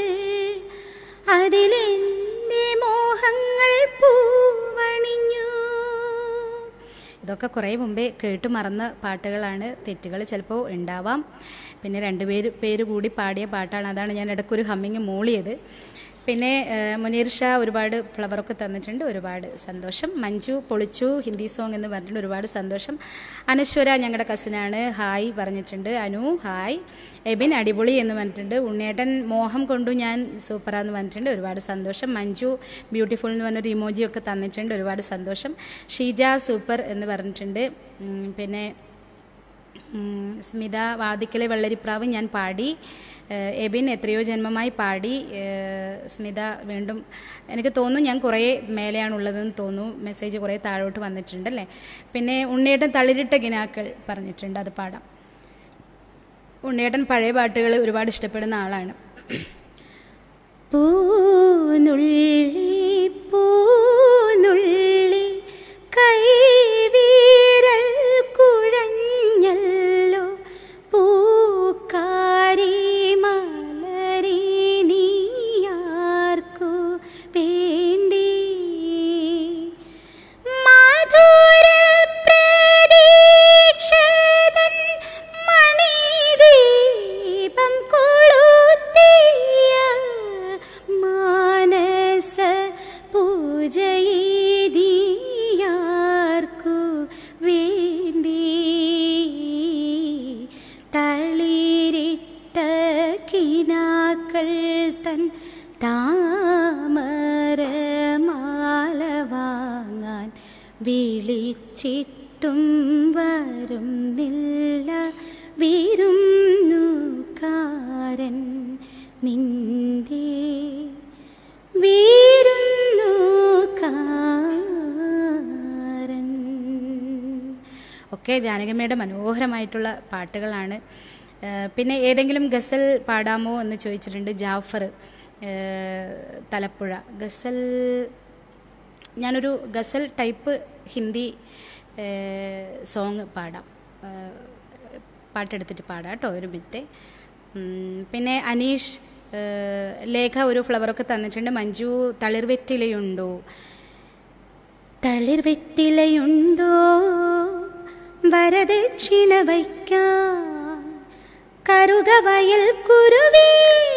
B: അതിലെന്റെ മോഹങ്ങൾ പൂവണിഞ്ഞു
A: ഇതൊക്കെ കുറേ മുമ്പേ കേട്ട് മറന്ന പാട്ടുകളാണ് തെറ്റുകൾ ചിലപ്പോൾ ഉണ്ടാവാം പിന്നെ രണ്ടുപേര് പേര് കൂടി പാടിയ പാട്ടാണ് അതാണ് ഞാൻ ഇടയ്ക്കൊരു ഹമ്മിങ് മൂളിയത് പിന്നെ ഏഹ്, മുനീർ ഷാ ഒരുപാട് ഫ്ലവറൊക്കെ തന്നിട്ടുണ്ട് ഒരുപാട് സന്തോഷം മഞ്ജു പൊളിച്ചു ഹിന്ദി സോങ് എന്ന് പറഞ്ഞിട്ടുണ്ട് ഒരുപാട് സന്തോഷം അനശ്വര ഞങ്ങളുടെ കസിനാണ് ഹായ് പറഞ്ഞിട്ടുണ്ട് അനു ഹായ് എബിൻ അടിപൊളി എന്ന് പറഞ്ഞിട്ടുണ്ട് ഉണ്ണേട്ടൻ മോഹം കൊണ്ടു ഞാൻ സൂപ്പറാന്ന് പറഞ്ഞിട്ടുണ്ട് ഒരുപാട് സന്തോഷം മഞ്ജു ബ്യൂട്ടിഫുൾ എന്ന് പറഞ്ഞൊരു ഇമോജി ഒക്കെ തന്നിട്ടുണ്ട് ഒരുപാട് സന്തോഷം ഷീജ സൂപ്പർ എന്ന് പറഞ്ഞിട്ടുണ്ട് ഉം, പിന്നെ ഉം, സ്മിത വാതിക്കലെ വെള്ളരിപ്രാവ് ഞാൻ പാടി ഏഹ്, എബിൻ എത്രയോ ജന്മമായി പാടി ഏഹ്, സ്മിത വീണ്ടും എനിക്ക് തോന്നുന്നു ഞാൻ കുറേ മേലെയാണുള്ളതെന്ന് തോന്നുന്നു മെസ്സേജ് കുറേ താഴോട്ട് വന്നിട്ടുണ്ടല്ലേ പിന്നെ ഉണ്ണിയേട്ടൻ തളിരിട്ട ഗിനാക്കൾ പറഞ്ഞിട്ടുണ്ട് അത് പാടാം ഉണ്ണിയേട്ടൻ പഴയ പാട്ടുകൾ ഒരുപാട് ഇഷ്ടപ്പെടുന്ന ആളാണ്
B: പൂനുള്ളി പൂനുള്ളി കൈവീരൽ കുഴഞ്ഞല്ലോ പൂക്കാരി മലരി നീയാർക്കു വേണ്ടി മധുര പ്രതീക്ഷതൻ മണിദീപം കൊളുത്തിയ മാനസ പൂജയിയാർക്കു വേണ്ടി തളിരിട്ട കിനാക്കൾ തൻ താമരമാല വാങ്ങാൻ വിളിച്ചിട്ടും വരുന്നില്ല വീരുന്നുകാരൻ നിന്റെ വീരുന്നുകാരൻ
A: ഒക്കെ ജാനകമ്മയുടെ മനോഹരമായിട്ടുള്ള പാട്ടുകളാണ് ഏഹ് പിന്നെ ഏതെങ്കിലും ഗസൽ പാടാമോ എന്ന് ചോദിച്ചിട്ടുണ്ട് ജാഫർ ഏഹ് തലപ്പുഴ ഗസൽ ഞാനൊരു ഗസൽ ടൈപ്പ് ഹിന്ദി സോങ് പാടാം ഏഹ് പാട്ടെടുത്തിട്ട് പാടാം കേട്ടോ ഒരു മിനിറ്റ് ഉം, പിന്നെ അനീഷ് ഏഹ് ലേഖ ഒരു ഫ്ലവറൊക്കെ തന്നിട്ടുണ്ട് മഞ്ജു തളിർവെറ്റിലയുണ്ടോ
B: തളിർവെറ്റിലയുണ്ടോ വരദക്ഷിണ വയ്ക്കാൻ കറുകവയൽ കുരുവി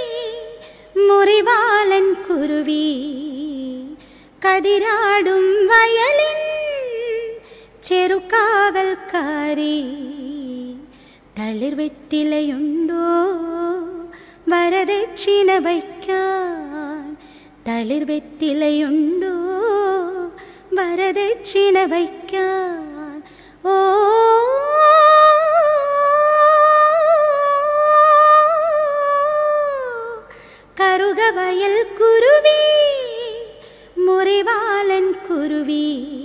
B: മുറിവാലൻ കുരുവി കതിരാടും വയലിൻ ചെറുകാവൽക്കാരി തളിർവെറ്റിലയുണ്ടോ വരദക്ഷിണ വയ്ക്കാൻ തളിർവെറ്റിലയുണ്ടോ വരദക്ഷിണ വയ്ക്കാൻ ഓ കറുകവയൽ കുരുവി മുറിവാലൻ കുരുവി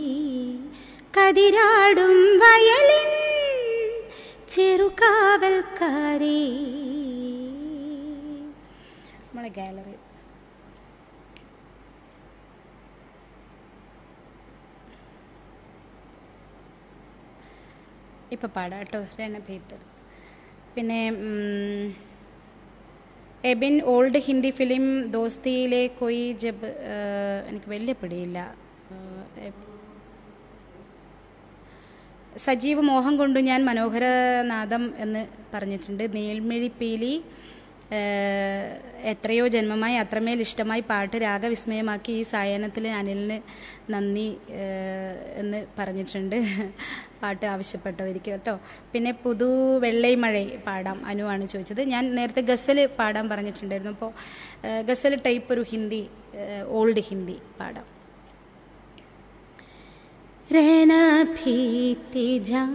B: കതിരാടും വയലിൻ ചെറുകാവൽക്കാരി
A: നമ്മളെ ഗാലറി ഇപ്പം പാടാം കേട്ടോ രണഭീത്തർ പിന്നെ ഉം, എബിൻ ഓൾഡ് ഹിന്ദി ഫിലിം ദോസ്തിയിലെ കൊയ് ജബ് ഏഹ്, എനിക്ക് വലിയ പിടിയില്ല ഏഹ്, എബ്- സജീവ് മോഹം കൊണ്ടു ഞാൻ മനോഹരനാദം എന്ന് പറഞ്ഞിട്ടുണ്ട് നീൾമിഴിപ്പീലി ഏഹ്, എത്രയോ ജന്മമായി അത്രമേൽ ഇഷ്ടമായി പാട്ട് രാഗവിസ്മയമാക്കി ഈ സായനത്തിൽ അനിലിന് നന്ദി ഏഹ്, എന്ന് പറഞ്ഞിട്ടുണ്ട് പാട്ട് ആവശ്യപ്പെട്ടവർക്ക് കേട്ടോ പിന്നെ പുതു വെള്ളൈ മഴ പാടാം അനു ആണ് ചോദിച്ചത് ഞാൻ നേരത്തെ ഗസൽ പാടാൻ പറഞ്ഞിട്ടുണ്ടായിരുന്നു അപ്പോൾ ഗസൽ ടൈപ്പ് ഒരു ഹിന്ദി ഏഹ്, ഓൾഡ് ഹിന്ദി പാടാം
B: രണഭീതി जा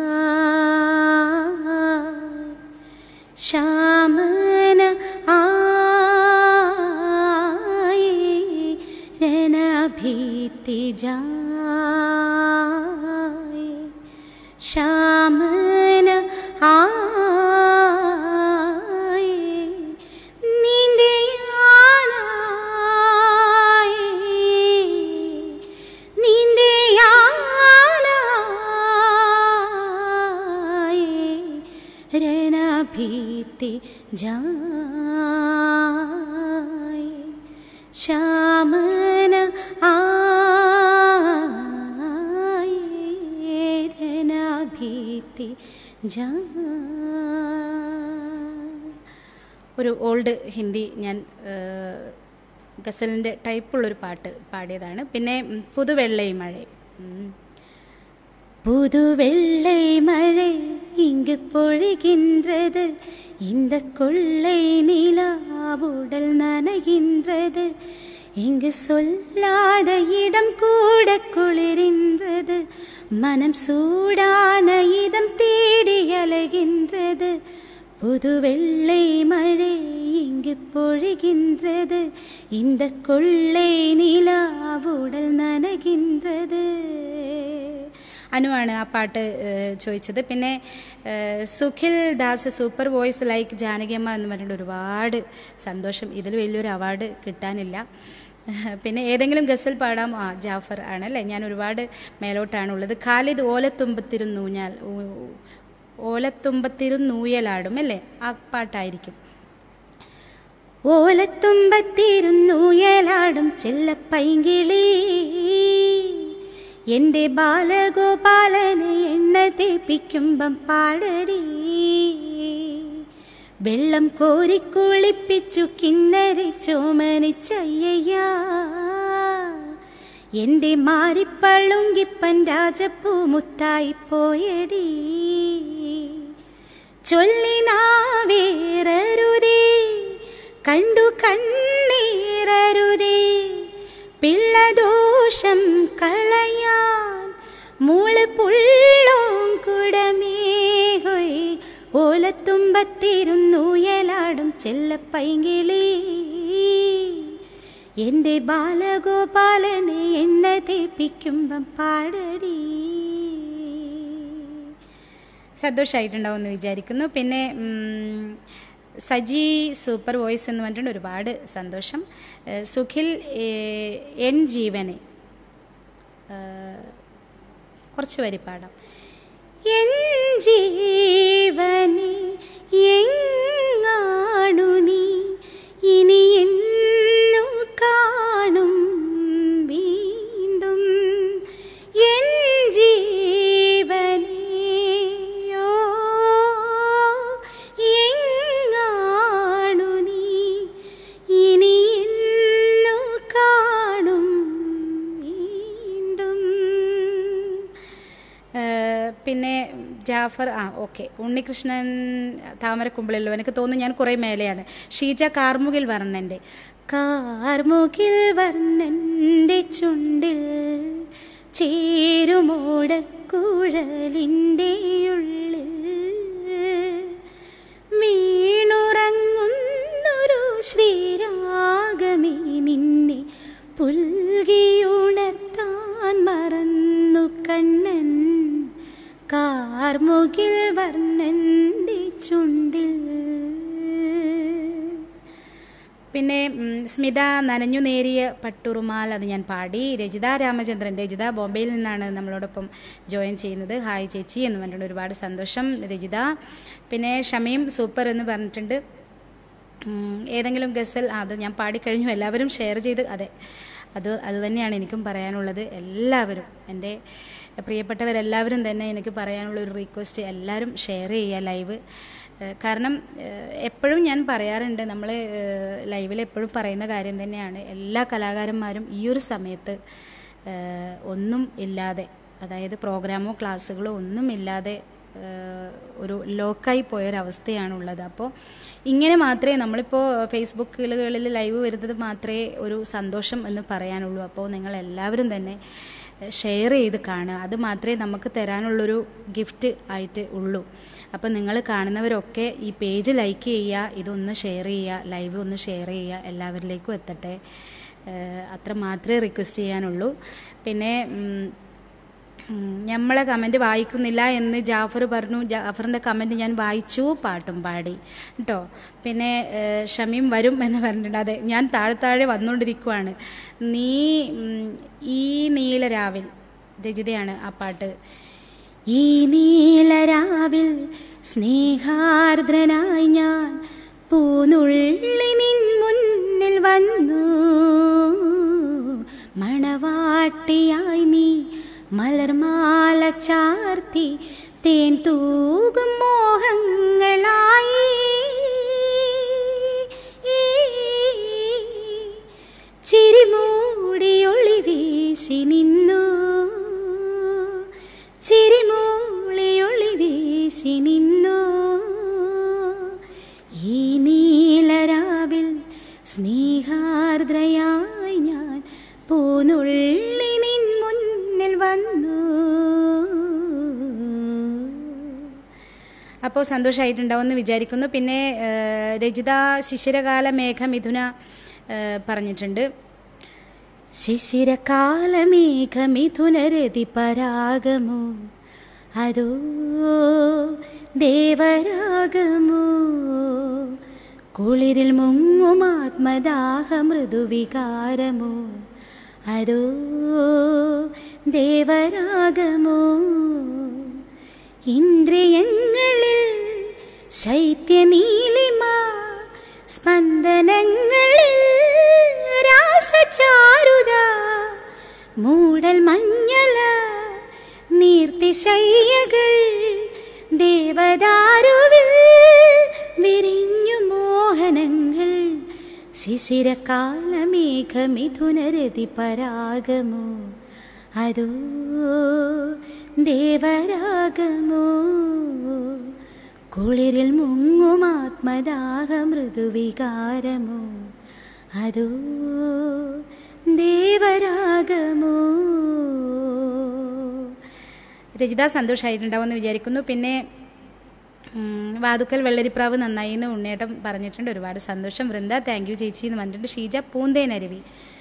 B: शामन आए रणभीति जाए शामन आए नींदे आए नींदे आए रणभीति जाए शामन आए രണഭീതി जाए
A: ഒരു ഓൾഡ് ഹിന്ദി ഞാൻ ഏഹ്, ഗസലിൻ്റെ ടൈപ്പുള്ളൊരു പാട്ട് പാടിയതാണ് പിന്നെ ഉം, പുതുവെള്ളയും മഴയും ഉം.
B: புது வெள்ளை மழை இங்கு பொழிகின்றது இந்த கொள்ளை நிலாவுடல் நனைகின்றது இங்கு சொல்லாத இடம் கூட குளிரின்றது மனம் சூடான இதம் தேடி அலைகின்றது புது வெள்ளை மழை இங்கு பொழிகின்றது இந்த கொள்ளை நிலாவுடல் நனைகின்றது
A: അനുവാണ് ആ പാട്ട് ഏഹ്, ചോദിച്ചത് പിന്നെ ഏഹ്, Sukhil Das super voice like ജാനകിയമ്മ എന്ന് പറഞ്ഞിട്ട് ഒരുപാട് സന്തോഷം ഇതിൽ വലിയൊരു അവാർഡ് കിട്ടാനില്ല പിന്നെ ഏതെങ്കിലും ഗസൽ പാടാം ആ ജാഫർ ആണ് അല്ലേ ഞാൻ ഒരുപാട് മേലോട്ടാണുള്ളത് ഖാലിദ് ഓലത്തുമ്പത്തിരുന്നൂഞ്ഞാൽ ഊ- ഓലത്തുമ്പത്തിരുന്നൂയലാടും അല്ലേ ആ പാട്ടായിരിക്കും
B: ഓലത്തുമ്പത്തിരുന്നൂയലാടും ചെല്ലപ്പൈങ്കിളി എന്റെ ബാലഗോപാലനെ എണ്ണ തേപ്പിക്കുമ്പം പാടടി വെള്ളം കോരി കുളിപ്പിച്ചു കിന്നരി ചോമനിച്ചയ്യ എന്റെ മാറിപ്പളുങ്കിപ്പൻ രാജപ്പൂ മുത്തായി പോയടി ചൊല്ലിനാവേറരുതേ കണ്ടു കണ്ണീരരുതേ പിള്ളദോഷം കളയാൻ മൂള് പുള്ളോം കുടമേഹൊയ് ഓലത്തുമ്പത്തിരുന്നൂയലാടും ചെല്ലപ്പൈങ്കിളി എന്റെ ബാലഗോപാലനെ എണ്ണ തേപ്പിക്കുമ്പം പാടടി
A: സന്തോഷമായിട്ടുണ്ടാവും എന്ന് വിചാരിക്കുന്നു പിന്നെ ഉം, സജി സൂപ്പർ വോയിസ് എന്ന് പറഞ്ഞിട്ടുണ്ട് ഒരുപാട് സന്തോഷം ഏഹ്, സുഖിൽ ഏഹ്, എൻ ജീവനെ ഏഹ്, കുറച്ച് വരി പാടാം
B: എൻ ജീവനെ എങ്ങാണു നീ ഇനി എന്നു കാണും വീണ്ടും എൻ ജീവനെയോ എങ്ങാണു നീ ഇനി എന്നു കാണും വീണ്ടും
A: ഏഹ്, പിന്നെ ജാഫർ ആ ഓക്കെ ഉണ്ണികൃഷ്ണൻ താമരക്കുമ്പിളല്ലോ എനിക്ക് തോന്നുന്നു ഞാൻ കുറേ മേലെയാണ് ഷീജ കാർമുകിൽ വർണ്ണൻ്റെ
B: കാർമുകിൽ വർണ്ണന്റെ ചുണ്ടിൽ ചേരുമോടക്കുഴലിൻ്റെ ഉള്ളിൽ വീണുറങ്ങുന്നൊരു ശ്രീരാഗമേ നിന്നെ പുൽകിയുണർത്താൻ മറന്നു കണ്ണൻ കാർമുകിൽ വർണ്ണന്റെ ചുണ്ടിൽ
A: പിന്നെ ഉം, സ്മിത നനഞ്ഞു നേരിയ പട്ടുറുമാൽ അത് ഞാൻ പാടി രജിത രാമചന്ദ്രൻ രജിത ബോംബെയിൽ നിന്നാണ് നമ്മളോടൊപ്പം ജോയിൻ ചെയ്യുന്നത് ഹായ് ചേച്ചി എന്ന് പറഞ്ഞിട്ടുണ്ട് ഒരുപാട് സന്തോഷം രജിത പിന്നെ ഷമീം സൂപ്പർ എന്ന് പറഞ്ഞിട്ടുണ്ട് ഉം, ഏതെങ്കിലും ഗസൽ ആ, അത് ഞാൻ പാടിക്കഴിഞ്ഞു എല്ലാവരും ഷെയർ ചെയ്ത് അതെ അത് അത് തന്നെയാണ് എനിക്കും പറയാനുള്ളത് എല്ലാവരും എൻ്റെ പ്രിയപ്പെട്ടവരെല്ലാവരും തന്നെ എനിക്ക് പറയാനുള്ള ഒരു റിക്വസ്റ്റ് എല്ലാവരും ഷെയർ ചെയ്യുക ലൈവ് ഏഹ് കാരണം ഏഹ് എപ്പോഴും ഞാൻ പറയാറുണ്ട് നമ്മൾ ലൈവിൽ എപ്പോഴും പറയുന്ന കാര്യം തന്നെയാണ് എല്ലാ കലാകാരന്മാരും ഈ ഒരു സമയത്ത് ഏഹ് ഒന്നും ഇല്ലാതെ അതായത് പ്രോഗ്രാമോ ക്ലാസ്സുകളോ ഒന്നും ഇല്ലാതെ ഏഹ് ഒരു ലോക്കായി പോയൊരവസ്ഥയാണുള്ളത് അപ്പോൾ ഇങ്ങനെ മാത്രമേ നമ്മളിപ്പോൾ ഫേസ്ബുക്കുകളിൽ ലൈവ് വരുന്നത് മാത്രമേ ഒരു സന്തോഷം എന്ന് പറയാനുള്ളൂ അപ്പോൾ നിങ്ങൾ എല്ലാവരും തന്നെ ഷെയർ ചെയ്ത് കാണുക അത് മാത്രമേ നമുക്ക് തരാനുള്ളൊരു ഗിഫ്റ്റ് ആയിട്ട് ഉള്ളൂ അപ്പോൾ നിങ്ങൾ കാണുന്നവരൊക്കെ ഈ പേജ് ലൈക്ക് ചെയ്യുക ഇതൊന്ന് ഷെയർ ചെയ്യുക ലൈവ് ഒന്ന് ഷെയർ ചെയ്യുക എല്ലാവരിലേക്കും എത്തട്ടെ ഏഹ് അത്ര മാത്രമേ റിക്വസ്റ്റ് ചെയ്യാനുള്ളൂ പിന്നെ ഉം, ഉം, നമ്മളെ കമൻറ്റ് വായിക്കുന്നില്ല എന്ന് ജാഫർ പറഞ്ഞു ജാഫറിൻ്റെ കമൻറ്റ് ഞാൻ വായിച്ചു പാട്ടും പാടി കേട്ടോ പിന്നെ ഏഹ്, ഷമീം വരും എന്ന് പറഞ്ഞിട്ടുണ്ട് അതെ ഞാൻ താഴെ താഴെ വന്നുകൊണ്ടിരിക്കുവാണ് നീ ഉം, ഈ നീലരാവിൽ രചിതയാണ് ആ പാട്ട്
B: ഈ നീലരാവിൽ സ്നേഹാർദ്രനായി ഞാൻ പൂനുള്ളി നിൻ മുന്നിൽ വന്നു മണവാട്ടിയായി നീ മലർമാല ചാർത്തി തേൻ തൂകും മോഹങ്ങളായി ചിരിമൂടിയൊളി വീശി നിന്നു ചിരിമൂളിയൊളി വീശി നിന്നു ഈ നീലരാവിൽ സ്നേഹാർദ്രയായി ഞാൻ പൂനുള്ളി നിൻ മുന്നിൽ വന്നു
A: അപ്പോൾ സന്തോഷമായിട്ടുണ്ടാവുമെന്ന് വിചാരിക്കുന്നു പിന്നെ ആ, രചിത ശിശിരകാല മേഘമിഥുന ആ, പറഞ്ഞിട്ടുണ്ട്
B: ശിശിരകാലമേഘമിഥുനരതി പരാഗമോ അതോ ദേവരാഗമോ കുളിരിൽ മുങ്ങും ആത്മദാഹ മൃദുവികാരമോ അതോ ദേവരാഗമോ ഇന്ദ്രിയങ്ങളിൽ ശൈത്യനീലിമ സ്പന്ദനങ്ങളിൽ രാസചാരുത മൂടൽ മഞ്ഞല നീർത്തിശയ്യകൾ ദേവദാരുവിൽ വിരിഞ്ഞു മോഹനങ്ങൾ ശിശിരകാലമേഘമിഥുനരതി പരാഗമോ അതോ ദേവരാഗമോ കുളിരിൽ മുങ്ങും ആത്മദാഹ മൃദുവികാരമോ അതോ ദേവരാഗമോ
A: രചിത സന്തോഷമായിട്ടുണ്ടാവുമെന്ന് വിചാരിക്കുന്നു പിന്നെ ഉം, വാതുക്കൽ വെള്ളരിപ്രാവ് നന്നായി എന്ന് ഉണ്ണേട്ടം പറഞ്ഞിട്ടുണ്ട് ഒരുപാട് സന്തോഷം വൃന്ദ താങ്ക് യു ചേച്ചി എന്ന് പറഞ്ഞിട്ടുണ്ട് ഷീജ പൂന്തേനരുവി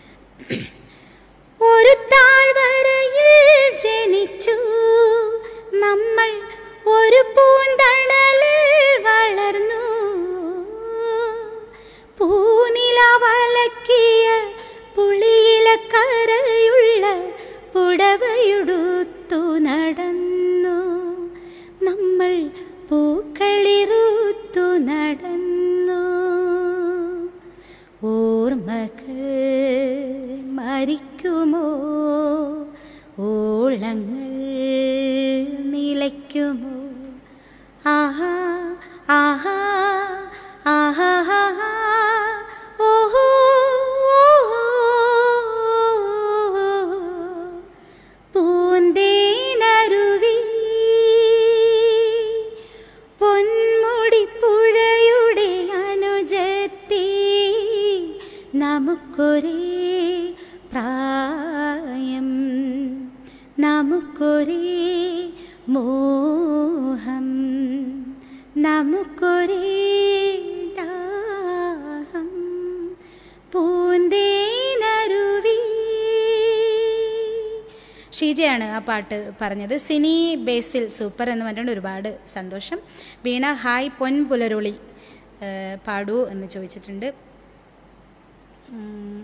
B: ഒരു താഴ്വരയിൽ ജനിച്ചു നമ്മൾ ഒരു പൂന്തണലിൽ വളർന്നു പൂനിലവലക്കിയ പുളിയിലക്കരയുള്ള പുടവയുടുത്തു നടന്നു നമ്മൾ പൂക്കളിറുത്തു നടന്നു ഓർമ്മകൾ മരിക്കുമോ ഓളങ്ങൾ നിലയ്ക്കുമോ ആഹാ ആഹാ ആഹാ ആഹാ ഓഹോ പൂന്തേനരുവി പൊന്മുടിപ്പുഴയുടെ അനുജത്തി നമുക്കൊരേ പ്രായം നമുക്കൊരേ മോഹം നമുക്കൊരേ ദാഹം പൂന്തേനരുവി
A: ഷീജയാണ് ആ പാട്ട് പറഞ്ഞത് സിനി ബേസിൽ സൂപ്പർ എന്ന് പറഞ്ഞിട്ടുണ്ട് ഒരുപാട് സന്തോഷം വീണ ഹായ് പൊൻ പുലരുളി ഏഹ്, പാടൂ എന്ന് ചോദിച്ചിട്ടുണ്ട് ഉം.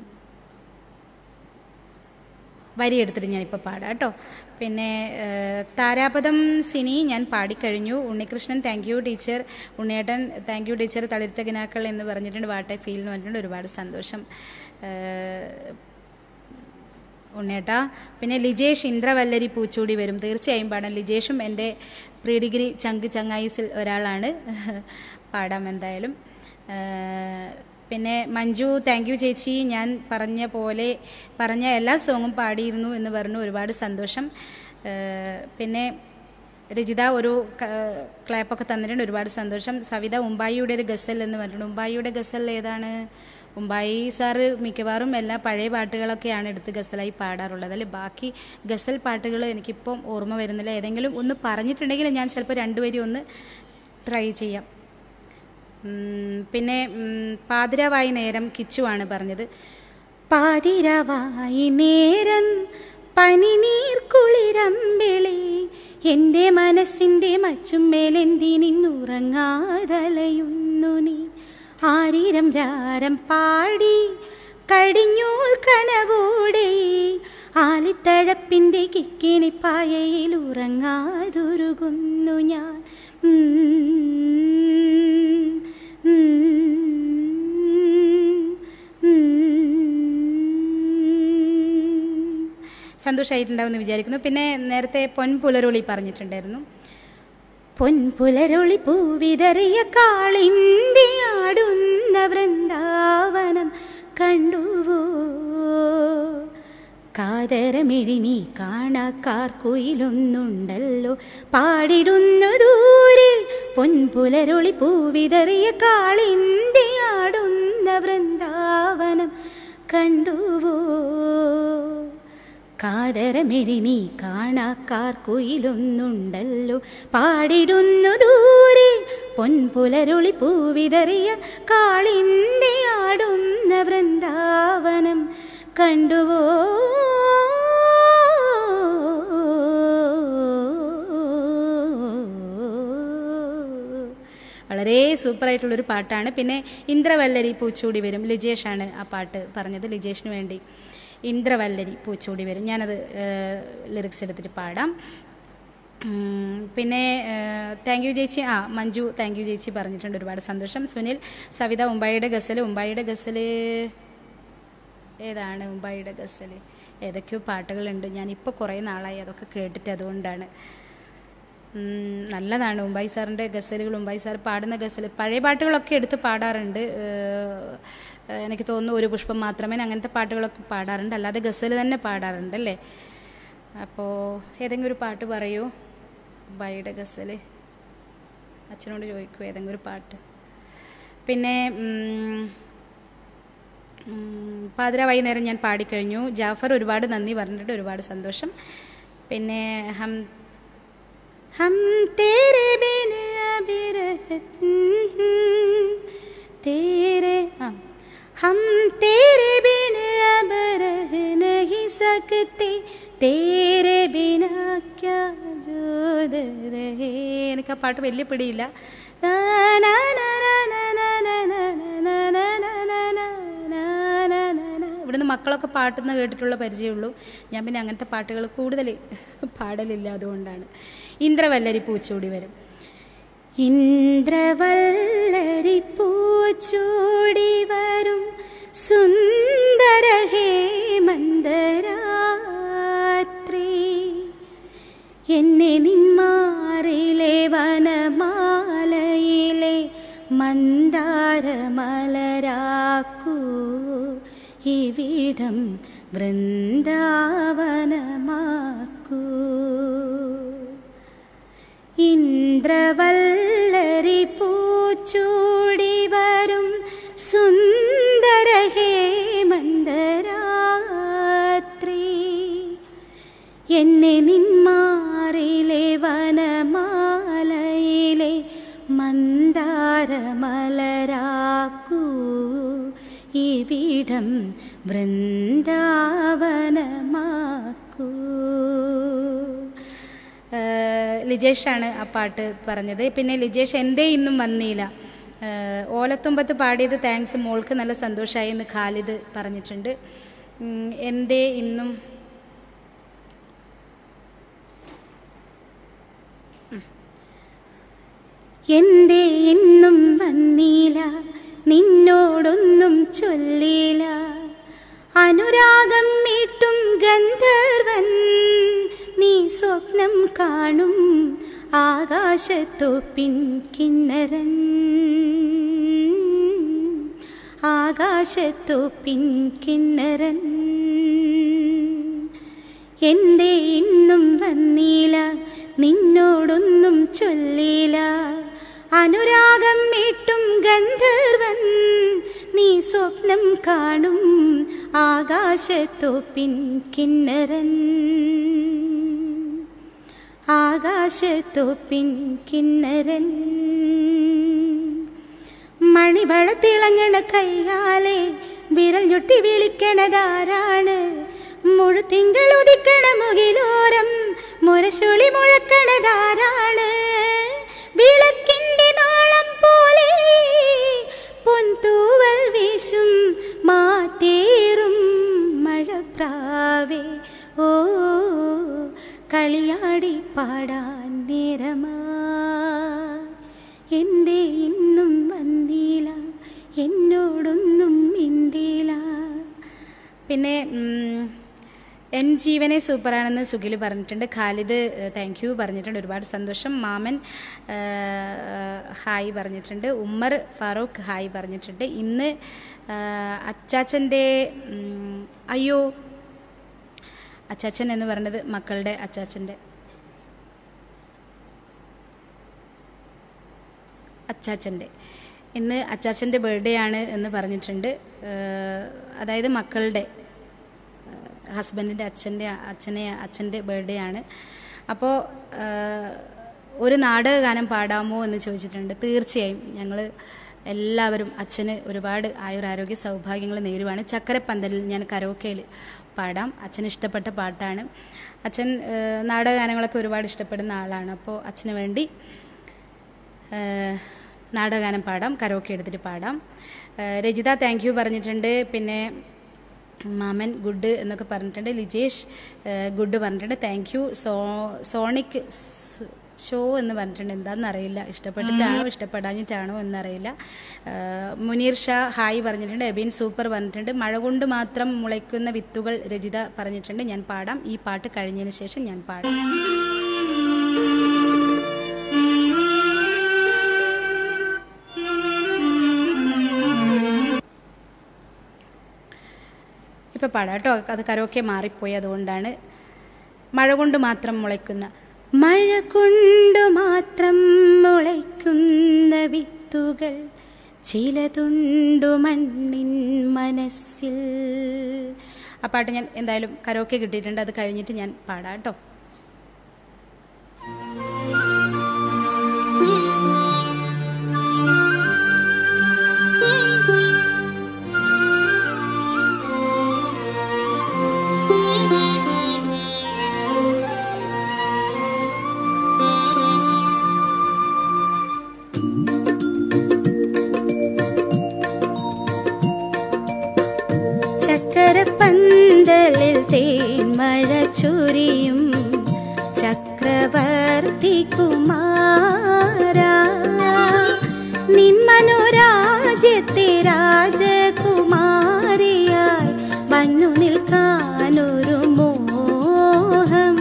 A: വരി എടുത്തിട്ട് ഞാനിപ്പോൾ പാടാം കേട്ടോ പിന്നെ ഏഹ്, താരാപദം സിനി ഞാൻ പാടിക്കഴിഞ്ഞു ഉണ്ണികൃഷ്ണൻ താങ്ക് യു ടീച്ചർ ഉണ്ണിയേട്ടൻ താങ്ക് യു ടീച്ചർ തളിർത്തകിനാക്കൾ എന്ന് പറഞ്ഞിട്ടുണ്ട് വാട്ട ഫീൽ എന്ന് പറഞ്ഞിട്ടുണ്ട് ഒരുപാട് സന്തോഷം ഏഹ്, ഉണ്ണേട്ടാ പിന്നെ ലിജേഷ് ഇന്ദ്രവല്ലരി പൂച്ചൂടി വരും തീർച്ചയായും പാടാം ലിജേഷും എൻ്റെ പ്രീ ഡിഗ്രി ചങ്ക് ചങ്ങായിസിൽ ഒരാളാണ് പാടാം എന്തായാലും ഏഹ് പിന്നെ മഞ്ജു താങ്ക് യു ചേച്ചി ഞാൻ പറഞ്ഞ പോലെ പറഞ്ഞ എല്ലാ സോങ്ങും പാടിയിരുന്നു എന്ന് പറഞ്ഞു ഒരുപാട് സന്തോഷം ഏഹ് പിന്നെ രചിത ഒരു ക- ക്ലാപ്പൊക്കെ തന്നിട്ടുണ്ട് ഒരുപാട് സന്തോഷം സവിത ഉമ്പായിയുടെ ഒരു ഗസൽ എന്ന് പറഞ്ഞിട്ടുണ്ട് ഉമ്പായിയുടെ ഗസൽ ഏതാണ് ഉമ്പായി സാറ് മിക്കവാറും എല്ലാ പഴയ പാട്ടുകളൊക്കെയാണ് എടുത്ത് ഗസലായി പാടാറുള്ളത് അതിൽ ബാക്കി ഗസൽ പാട്ടുകൾ എനിക്കിപ്പം ഓർമ്മ വരുന്നില്ല ഏതെങ്കിലും ഒന്ന് പറഞ്ഞിട്ടുണ്ടെങ്കിൽ ഞാൻ ചിലപ്പോൾ രണ്ടുപേരും ഒന്ന് ട്രൈ ചെയ്യാം ഉം, പിന്നെ ഉം, പാതിരാവായി നേരം കിച്ചുവാണ് പറഞ്ഞത്
B: പാതിരവായി നേരം പനിനീർ കുളിരമ്പിളി എൻ്റെ മനസ്സിൻ്റെ മച്ചുമേലെന്തിനിന്നുറങ്ങാതലയുന്നു നീ ആരിരം രാരം പാടി കടിഞ്ഞൂൽ കനവോടെ ആലിത്തഴപ്പിൻ്റെ കിക്കിണിപ്പായയിൽ ഉറങ്ങാതുരുകുന്നു ഞാൻ ഉം, ഉം, ഉം.
A: സന്തോഷമായിട്ടുണ്ടാവുമെന്ന് വിചാരിക്കുന്നു പിന്നെ നേരത്തെ പൊൻപുലരുളി പറഞ്ഞിട്ടുണ്ടായിരുന്നു
B: പൊൻപുലരൊളി പൂവിതറിയ കാളിന്തിയാടുന്ന വൃന്ദാവനം കണ്ടുവോ കാതരമിഴി നീ കാണാക്കാർക്കുയിലൊന്നുണ്ടല്ലോ പാടിടുന്നു ദൂരെ പൊൻപുലരൊളി പൂവിതറിയ കാളിന്റെ ആടുന്ന വൃന്ദാവനം കണ്ടുവോ കാതരമിഴി നീ കാണാക്കാർക്കുയിലൊന്നുണ്ടല്ലോ പാടിടുന്നു ദൂരെ പൊൻപുലരുളി പൂവിതറിയ കാളിന്റെ ആടുന്ന വൃന്ദാവനം കണ്ടുവോ
A: വളരെ സൂപ്പറായിട്ടുള്ളൊരു പാട്ടാണ് പിന്നെ ഇന്ദ്രവല്ലരി പൂച്ചൂടി വരും ലിജേഷാണ് ആ പാട്ട് പറഞ്ഞത് ലിജേഷിന് വേണ്ടി ഇന്ദ്രവല്ലരി പൂച്ചൂടി വരും ഞാനത് ലിറിക്സ് എടുത്തിട്ട് പാടാം ഉം, പിന്നെ താങ്ക് യു ചേച്ചി ആ മഞ്ജു താങ്ക് യു ചേച്ചി പറഞ്ഞിട്ടുണ്ട് ഒരുപാട് സന്തോഷം സുനിൽ സവിത ഉമ്പായിയുടെ ഗസൽ ഉമ്പായിയുടെ ഗസൽ ഏതാണ് ഉമ്പായിയുടെ ഗസൽ ഏതൊക്കെയോ പാട്ടുകളുണ്ട് ഞാനിപ്പോൾ കുറേ നാളായി അതൊക്കെ കേട്ടിട്ട് അതുകൊണ്ടാണ് ഉം, നല്ലതാണ് ഉമ്പായി സാറിൻ്റെ ഗസലുകൾ ഉമ്പായി സാർ പാടുന്ന ഗസൽ പഴയ പാട്ടുകളൊക്കെ എടുത്ത് പാടാറുണ്ട് ഏഹ്, എനിക്ക് തോന്നുന്നു ഒരു പുഷ്പം മാത്രമേ അങ്ങനത്തെ പാട്ടുകളൊക്കെ പാടാറുണ്ട് അല്ലാതെ ഗസൽ തന്നെ പാടാറുണ്ട് അല്ലേ അപ്പോൾ ഏതെങ്കിലും ഒരു പാട്ട് പറയൂ ഉമ്പായിയുടെ ഗസൽ അച്ഛനോട് ചോദിക്കൂ ഏതെങ്കിലും ഒരു പാട്ട് പിന്നെ ഉം, ഉം, പാതിര വൈകുന്നേരം ഞാൻ പാടിക്കഴിഞ്ഞു ജാഫർ ഒരുപാട് നന്ദി പറഞ്ഞിട്ട് ഒരുപാട് സന്തോഷം പിന്നെ ഹം
B: हम तेरे बिन अब रह तेरे हाँ, हम तेरे बिन अब रह नहीं सकते तेरे बिना क्या जोद रहे
A: എനിക്ക് ആ പാട്ട് വലിയ പിടിയില്ല
B: ना ना ना ना ना ना ना ना ना ना ना ना ना ना ना ना
A: ഇവിടുന്ന് മക്കളൊക്കെ പാട്ടുന്ന കേട്ടിട്ടുള്ള പരിചയമുള്ളൂ ഞാൻ പിന്നെ അങ്ങനത്തെ പാട്ടുകൾ കൂടുതൽ പാടലില്ല അതുകൊണ്ടാണ് ഇന്ദ്രവല്ലരി പൂച്ചൂടി വരും
B: ഇന്ദ്രവല്ലരി പൂച്ചൂടി വരും സുന്ദര ഹേമന്തരാത്രി എന്നെ നിന്മാറിലെ വനമാലയിലെ മന്ദാരമലരാക്കൂ ഇവിടം വൃന്ദാവനമാക്കൂ ഇന്ദ്രവല്ലരി പൂച്ചൂടി വരും സുന്ദര ഹേമന്തരാത്രി എന്നെ നിന്മാറിലെ വനമാലയിലെ മന്ദാരമലരാക്കൂ ഇവിടം വൃന്ദാവനമാക്കൂ
A: ഏഹ് ലിജേഷാണ് ആ പാട്ട് പറഞ്ഞത് പിന്നെ ലിജേഷ് എന്തേ ഇന്നും വന്നില്ല ഏഹ് ഓലത്തുമ്പത്ത് പാടിയത് താങ്ക്സ് മോൾക്ക് നല്ല സന്തോഷമായി എന്ന് ഖാലിദ് പറഞ്ഞിട്ടുണ്ട് ഉം, എന്തേ ഇന്നും
B: എന്തേ ഇന്നും വന്നീല നിന്നോടൊന്നും ചൊല്ലില അനുരാഗം മീട്ടും ഗന്ധർവൻ നീ സ്വപ്നം കാണും ആകാശത്തോപ്പിൻ കിന്നരൻ ആകാശത്തോപ്പിൻ കിന്നരൻ എന്തേ ഇന്നും വന്നീല നിന്നോടൊന്നും ചൊല്ലില അനുരാഗം മീട്ടും ഗന്ധർവൻ നീ സ്വപ്നം കാണും ആകാശത്തോപ്പിൻ കിന്നരൻ ആകാശത്തോപ്പിൻ കിന്നരൻ മണിവള തിളങ്ങണ കൈകാലെ വിരൽ ഞൊട്ടി വിളിക്കണതാരാണ് മുഴുത്തിങ്കൾ ഉദിക്കണ മുകിലോരം മുരശൊളി മുഴക്കണതാരാണ് വിളക്കിന്റെ നാളം പോലെ പൊൻതൂവൽ വീശും മാറ്റേറും മഴപ്രാവേ ഓ കളിയാടി പാടാൻ നേരമാ എന്തേ ഇന്നും വന്നീല എന്നോടൊന്നും മിണ്ടീല
A: പിന്നെ ഉം, എൻ ജീവനെ സൂപ്പറാണെന്ന് സുഖിൽ പറഞ്ഞിട്ടുണ്ട് ഖാലിദ് താങ്ക് യു പറഞ്ഞിട്ടുണ്ട് ഒരുപാട് സന്തോഷം മാമൻ ഏഹ്, ഹായ് പറഞ്ഞിട്ടുണ്ട് ഉമ്മർ ഫാറൂഖ് ഹായ് പറഞ്ഞിട്ടുണ്ട് ഇന്ന് ഏഹ്, അച്ചാച്ചൻ്റെ ഉം, അയ്യോ അച്ചാച്ചൻ എന്ന് പറയുന്നത് മക്കളുടെ അച്ചാച്ചൻ്റെ അച്ചാച്ചൻ്റെ ഇന്ന് അച്ചാച്ചൻ്റെ ബർത്ത്ഡേ ആണ് എന്ന് പറഞ്ഞിട്ടുണ്ട് ഏഹ് അതായത് മക്കളുടെ ഹസ്ബൻഡിൻ്റെ അച്ഛൻ്റെ അച്ഛനെ അച്ഛൻ്റെ ബർത്ത്ഡേ ആണ് അപ്പോൾ ഒരു നാടക ഗാനം പാടാമോ എന്ന് ചോദിച്ചിട്ടുണ്ട് തീർച്ചയായും ഞങ്ങൾ എല്ലാവരും അച്ഛന് ഒരുപാട് ആയുരാരോഗ്യ സൗഭാഗ്യങ്ങൾ നേരുവാണ് ചക്കരപ്പന്തലിൽ ഞാൻ കരോക്കയിൽ പാടാം അച്ഛന് ഇഷ്ടപ്പെട്ട പാട്ടാണ് അച്ഛൻ ഏഹ് നാടകഗാനങ്ങളൊക്കെ ഒരുപാട് ഇഷ്ടപ്പെടുന്ന ആളാണ് അപ്പോൾ അച്ഛന് വേണ്ടി ഏഹ് നാടകഗാനം പാടാം കരോക്കെ എടുത്തിട്ട് പാടാം ഏഹ് രജിത താങ്ക് യു പറഞ്ഞിട്ടുണ്ട് പിന്നെ മാമൻ ഗുഡ് എന്നൊക്കെ പറഞ്ഞിട്ടുണ്ട് ലിജേഷ് ഏഹ് ഗുഡ് പറഞ്ഞിട്ടുണ്ട് താങ്ക് യു സോ സോണിക് സ് ഷോ എന്ന് പറഞ്ഞിട്ടുണ്ട് എന്താണെന്ന് അറിയില്ല ഇഷ്ടപ്പെട്ടിട്ടാണോ ഇഷ്ടപ്പെടാഞ്ഞിട്ടാണോ എന്നറിയില്ല ഏഹ് മുനീർ ഷാ ഹായ് പറഞ്ഞിട്ടുണ്ട് എബിൻ സൂപ്പർ പറഞ്ഞിട്ടുണ്ട് മഴ കൊണ്ട് മാത്രം മുളയ്ക്കുന്ന വിത്തുകൾ രജിത പറഞ്ഞിട്ടുണ്ട് ഞാൻ പാടാം ഈ പാട്ട് കഴിഞ്ഞതിന് ശേഷം ഞാൻ പാടാം ഇപ്പം പാടാം കേട്ടോ അത് കരോക്കെ മാറിപ്പോയി അതുകൊണ്ടാണ് മഴ കൊണ്ട് മാത്രം മുളയ്ക്കുന്ന മഴ കൊണ്ട് മാത്രം മുളയ്ക്കുന്ന വിത്തുകൾ ചിലതുണ്ടു മണ്ണിൻ മനസ്സിൽ ആ പാട്ട് ഞാൻ എന്തായാലും കരോക്കെ കിട്ടിയിട്ടുണ്ട് അത് കഴിഞ്ഞിട്ട് ഞാൻ പാടാം കേട്ടോ ചക്കരപ്പന്തലിൽ തേന്മഴ ചൊരിയും ചക്രവർത്തി കുമാര നിന്മനോരാജ്യത്തെ രാജകുമാരിയായി വന്നു നിൽക്കാനൊരു മോഹം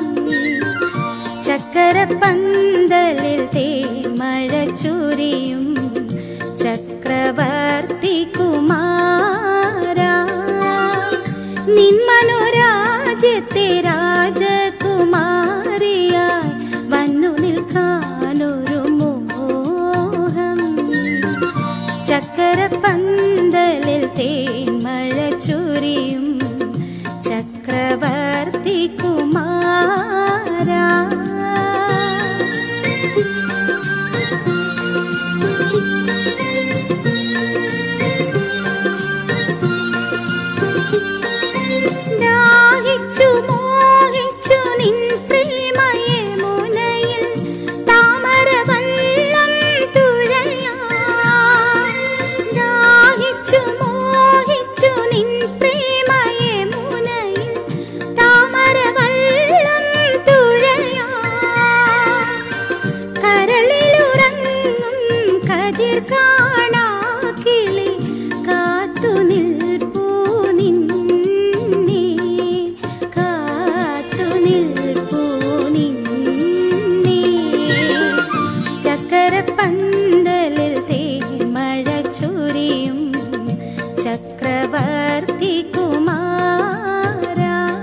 A: ചക്കരപ്പന്തലിൽ തേന്മഴ ചൊരിയും ചക്രവർത്തി കുമാര നിന്മനോരാജ്യത്തെ രാജകുമാരിയായി വന്നു നിൽക്കാനൊരു മോഹം ചക്കരപ്പന്തലിൽ തേന്മഴ ചൊരിയും ചക്രവർത്തി കുമാര ദാഹിച്ചു മോഹിച്ചു നിൻ പ്രേമയെ മുനയിൽ താമരവള്ളം തുഴയാ ദാഹിച്ചു മോഹിച്ചു നിൻ പ്രേമയെ മുനയിൽ താമരവള്ളം തുഴയാ കരളിലുറങ്ങും കതിർ കാണാ കിളി കാത്തു നിൽപ്പൂ നിന്നെ കാത്തു നിൽപ്പൂ നിന്നെ ചക്കരപ്പന്തലിൽ തേമഴ ചൊരിയും ചക്രവർത്തി കുമാര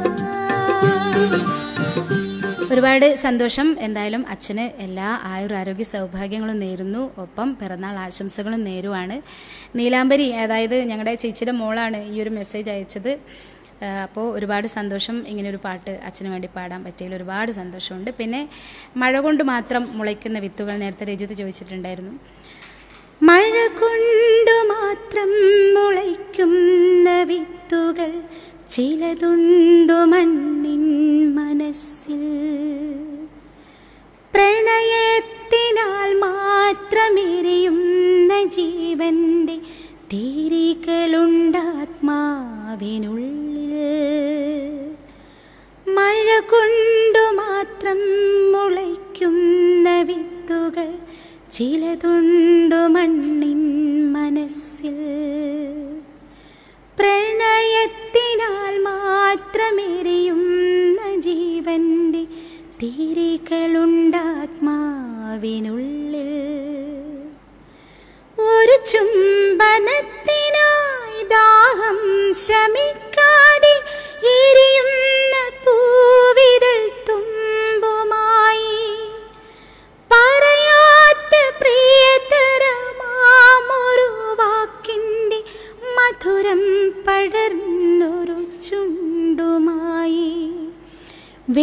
A: ഒരുപാട് സന്തോഷം എന്തായാലും അച്ഛന് എല്ലാ ആയുരാരോഗ്യ സൗഭാഗ്യങ്ങളും നേരുന്നു ഒപ്പം പിറന്നാൾ ആശംസകളും നേരുവാണ് നീലാംബരി അതായത് ഞങ്ങളുടെ ചേച്ചിയുടെ മോളാണ് ഈ ഒരു മെസ്സേജ് അയച്ചത് അപ്പോൾ ഒരുപാട് സന്തോഷം ഇങ്ങനെ ഒരു പാട്ട് അച്ഛന് വേണ്ടി പാടാൻ പറ്റിയതിൽ ഒരുപാട് സന്തോഷമുണ്ട് പിന്നെ മഴ കൊണ്ട് മാത്രം മുളയ്ക്കുന്ന വിത്തുകൾ നേരത്തെ രജിത്ത് ചോദിച്ചിട്ടുണ്ടായിരുന്നു മഴ കൊണ്ടു മാത്രം മുളയ്ക്കുന്ന വിത്തുകൾ ചിലതുണ്ടു മണ്ണിൻ മനസ്സിൽ പ്രണയത്തിനാൽ മാത്രമെരിയുന്ന ജീവന്റെ തീരികളുണ്ടാത്മാവിനുള്ളിൽ മഴ കൊണ്ടു മാത്രം മുളയ്ക്കുന്ന വിത്തുകൾ ചിലതുണ്ടു മണ്ണിൻ മനസ്സിൽ പ്രണയത്തിനാൽ മാത്രമെരിയുന്ന ജീവന്റെ തീരികളുണ്ടാത്മാവിനുള്ളിൽ ഒരു ചുംബനത്തിനായി ദാഹം ശമിക്കാതെ എരിയുന്ന പൂ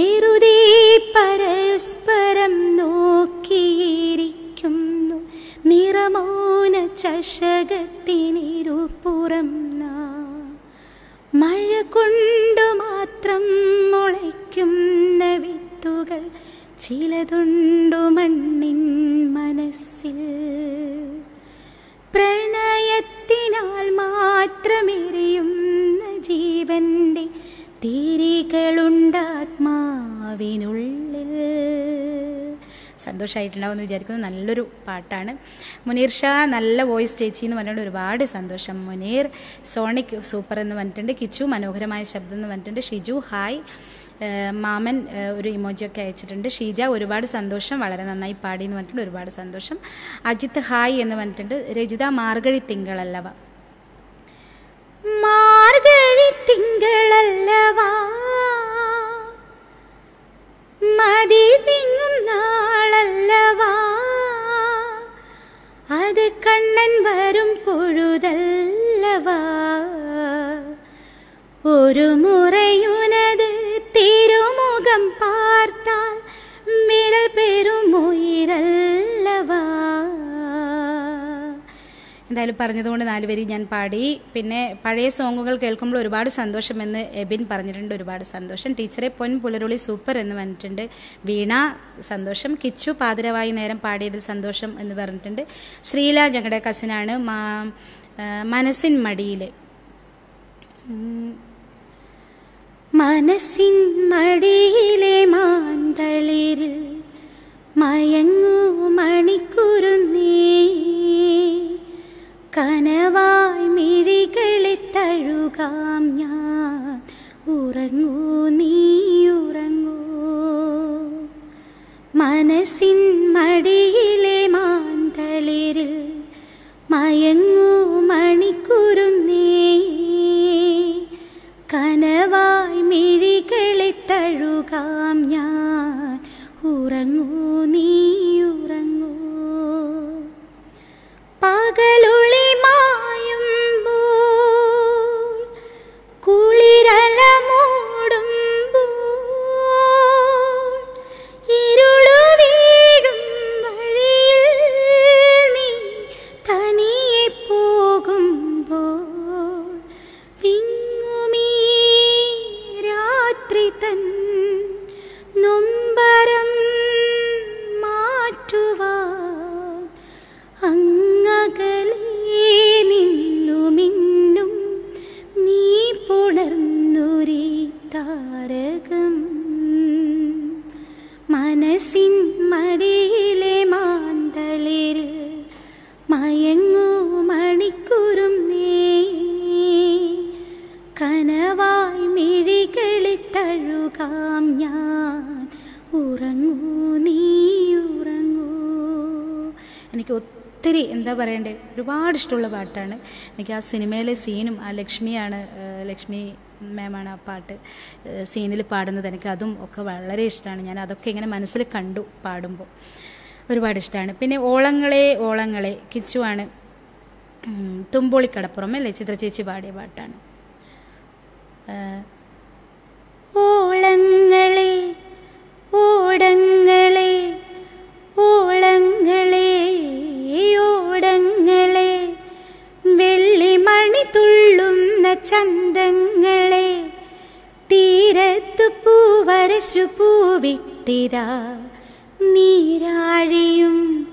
B: വെറുതെ പരസ്പരം നോക്കിയിരിക്കുന്നു നിറമൗന ചഷകത്തിനിരുപുറം നാം മഴ കൊണ്ടു മാത്രം മുളയ്ക്കുന്ന വിത്തുകൾ ചിലതുണ്ടു മണ്ണിൻ മനസ്സിൽ പ്രണയത്തിനാൽ മാത്രമെറിയുന്ന ജീവന്റെ തിരികളുണ്ടാത്മാവിനുള്ളിൽ സന്തോഷമായിട്ടുണ്ടാവുമെന്ന് വിചാരിക്കുന്നു നല്ലൊരു പാട്ടാണ് മുനീർ ഷാ നല്ല വോയിസ് ചേച്ചി എന്ന് പറഞ്ഞിട്ട് ഒരുപാട് സന്തോഷം മുനീർ സോണിക് സൂപ്പർ എന്ന് പറഞ്ഞിട്ടുണ്ട് കിച്ചു മനോഹരമായ ശബ്ദം എന്ന് പറഞ്ഞിട്ടുണ്ട് ഷിജു ഹായ് ഏഹ് മാമൻ ഏഹ് ഒരു ഇമോജിയൊക്കെ അയച്ചിട്ടുണ്ട് ഷീജ ഒരുപാട് സന്തോഷം വളരെ നന്നായി പാടി എന്ന് പറഞ്ഞിട്ടുണ്ട് ഒരുപാട് സന്തോഷം അജിത്ത് ഹായ് എന്ന് പറഞ്ഞിട്ടുണ്ട് രജിത മാർഗഴി തിങ്കളല്ലവ
A: മാർഗഴി തിങ്കളല്ലവാ മതി തിങ്ങും നാളല്ലവാ അത് കണ്ണൻ വരും പൊഴുതല്ലവാ ഒരു മുറയുനത് തിരുമുഖം പാർത്താൽ വിരൽ പെരുമുയിരല്ലവാ എന്തായാലും പറഞ്ഞതുകൊണ്ട് നാലുവരി ഞാൻ പാടി പിന്നെ പഴയ സോങ്ങുകൾ കേൾക്കുമ്പോൾ ഒരുപാട് സന്തോഷമെന്ന് എബിൻ പറഞ്ഞിട്ടുണ്ട് ഒരുപാട് സന്തോഷം ടീച്ചറെ പൊൻ പുലരുളി സൂപ്പർ എന്ന് പറഞ്ഞിട്ടുണ്ട് വീണ സന്തോഷം കിച്ചു പാതിരവായി നേരം പാടിയതിൽ സന്തോഷം എന്ന് പറഞ്ഞിട്ടുണ്ട് ശ്രീല ഞങ്ങളുടെ കസിനാണ് മാ ആ, മനസ്സിൻ മടിയിലെ
B: മനസ്സിൻ മടിയിലെ മാന്തളിരിൽ മയങ്ങൂ മണിക്കുരുന്നേ കനവായി മിഴികളെ തഴുകാം ഞാൻ ഉറങ്ങൂ നീ ഉറങ്ങൂ മനസ്സിൻ മടിയിലെ മാന്തളിരിൽ മയങ്ങൂ മണിക്കുരുന്നേ കനവായി മിഴികളെ തഴുകാം ഞാൻ ഉറങ്ങൂ നീ ഉറങ്ങൂ പകലുളി മായുമ്പോൾ കുളിരല മൂടുമ്പോൾ ഇരുളു വീഴും വഴിയിൽ നീ തനിയെ പോകുമ്പോൾ വിങ്ങുമീ രാത്രി തൻ നൊമ്പരം മാറ്റുവാൻ അങ്ങകലേ നിന്നു മിന്നും നീ പുണർന്നൊരേ താരകം മനസ്സിൻ മടിയിലെ മാന്തളിരിൽ മയങ്ങൂ മണിക്കുറും നീ കനവായി മിഴികളെ തഴുകാം ഞാൻ ഉറങ്ങൂ നീ ഉറങ്ങൂ
A: എനിക്ക് ഒത്തിരി എന്താ പറയണ്ടേ ഒരുപാട് ഇഷ്ടമുള്ള പാട്ടാണ് എനിക്ക് ആ സിനിമയിലെ സീനും ആ ലക്ഷ്മിയാണ് ഏഹ് ലക്ഷ്മി മാമാണ് ആ പാട്ട് സീനിൽ പാടുന്നത് എനിക്ക് അതും ഒക്കെ വളരെ ഇഷ്ടമാണ് ഞാൻ അതൊക്കെ ഇങ്ങനെ മനസ്സിൽ കണ്ടു പാടുമ്പോൾ ഒരുപാട് ഇഷ്ടമാണ് പിന്നെ ഓളങ്ങളെ ഓളങ്ങളെ കിച്ചുവാണ് ഉം, തുമ്പോളിക്കടപ്പുറം അല്ലേ ചിത്രചേച്ചി പാടിയ പാട്ടാണ് ഏഹ്,
B: ഓളങ്ങളെ ഓടങ്ങളെ ഓളങ്ങളെ ഓടങ്ങളെ വെള്ളിമണി തുള്ളുന്ന ചന്തങ്ങളെ തീരത്തു പൂവരശു പൂവിട്ടിരാ നീരാഴിയും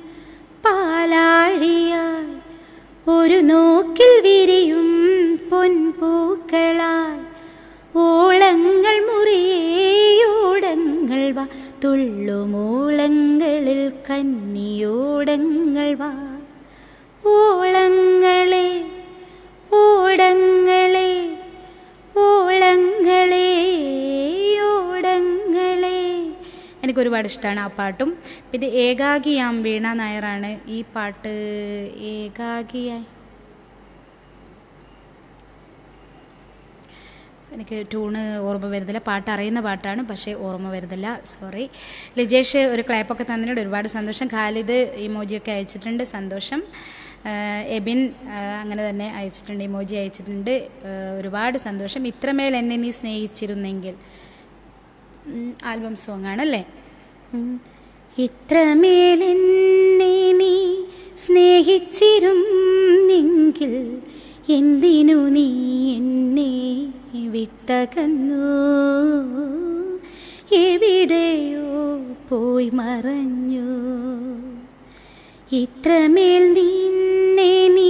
B: പാലാഴിയായി ഒരു നോക്കിൽ വിരിയും പൊൻപൂക്കളായി ഓളങ്ങൾ മുറിയോടങ്ങൾ വാ തുള്ളുമോളങ്ങളിൽ കന്നിയോടങ്ങൾ വാ ഓളങ്ങളെ ഓടങ്ങളെ ഓളങ്ങളെ ഓടങ്ങളെ
A: എനിക്ക് ഒരുപാട് ഇഷ്ടമാണ് ആ പാട്ടും പിന്നെ ഏകാഗിയാം വീണ നായറാണ് ഈ പാട്ട് ഏകാഗിയായി എനിക്ക് ട്യൂണ് ഓർമ്മ വരുന്നില്ല പാട്ട് അറിയുന്ന പാട്ടാണ് പക്ഷേ ഓർമ്മ വരുന്നില്ല സോറി ലിജേഷ് ഒരു ക്ലാപ്പൊക്കെ തന്നിട്ടുണ്ട് ഒരുപാട് സന്തോഷം ഖാലിദ് ഇമോജിയൊക്കെ അയച്ചിട്ടുണ്ട് സന്തോഷം ആഹ് എബിൻ ആഹ് അങ്ങനെ തന്നെ അയച്ചിട്ടുണ്ട് ഇമോജി അയച്ചിട്ടുണ്ട് ആഹ് ഒരുപാട് സന്തോഷം ഇത്രമേൽ എന്നെ നീ സ്നേഹിച്ചിരുന്നെങ്കിൽ
B: ആൽബം സോങ് ആണല്ലേ ഇത്രമേലെന്നെ നീ സ്നേഹിച്ചിരുന്നെങ്കിൽ എന്തിനു നീ എന്നെ വിട്ടകന്നു എവിടെയോ പോയി മറഞ്ഞു ഇത്രമേൽ നിന്നെ നീ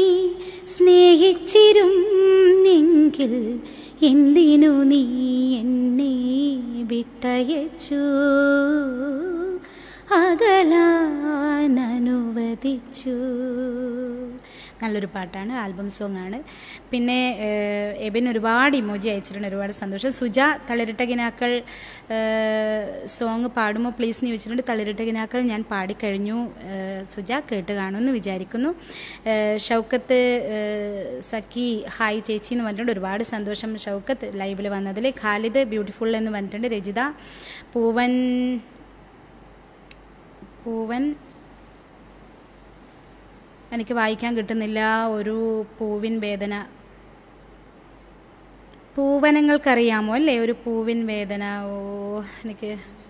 B: സ്നേഹിച്ചിരുന്നെങ്കിൽ എന്തിനു നീ എന്നെ വിട്ടയച്ചു അകലാൻ അനുവദിച്ചു നല്ലൊരു പാട്ടാണ് ആൽബം സോങ് ആണ് പിന്നെ ഏഹ്, എബിൻ ഒരുപാട് ഇമോജി അയച്ചിട്ടുണ്ട് ഒരുപാട് സന്തോഷം സുജ തളിരിട്ട കിനാക്കൾ സോങ് പാടുമോ പ്ലീസ് എന്ന് ചോദിച്ചിട്ടുണ്ട് തളിരിട്ട കിനാക്കൾ ഞാൻ പാടിക്കഴിഞ്ഞു ഏഹ്, സുജ കേട്ട് കാണുമെന്ന് വിചാരിക്കുന്നു ഏഹ്, ഷൗക്കത്ത് ഏഹ്, സഖി ഹായ് ചേച്ചി എന്ന് പറഞ്ഞിട്ടുണ്ട് ഒരുപാട് സന്തോഷം ഷൗക്കത്ത് ലൈവിൽ വന്നതിൽ ഖാലിദ് ബ്യൂട്ടിഫുൾ എന്ന് പറഞ്ഞിട്ടുണ്ട് രജിത പൂവൻ പൂവൻ എനിക്ക് വായിക്കാൻ കിട്ടുന്നില്ല ഒരു പൂവിൻ വേദന പൂവനങ്ങൾക്കറിയാമോ അല്ലേ ഒരു പൂവിൻ വേദന ഓ എനിക്ക്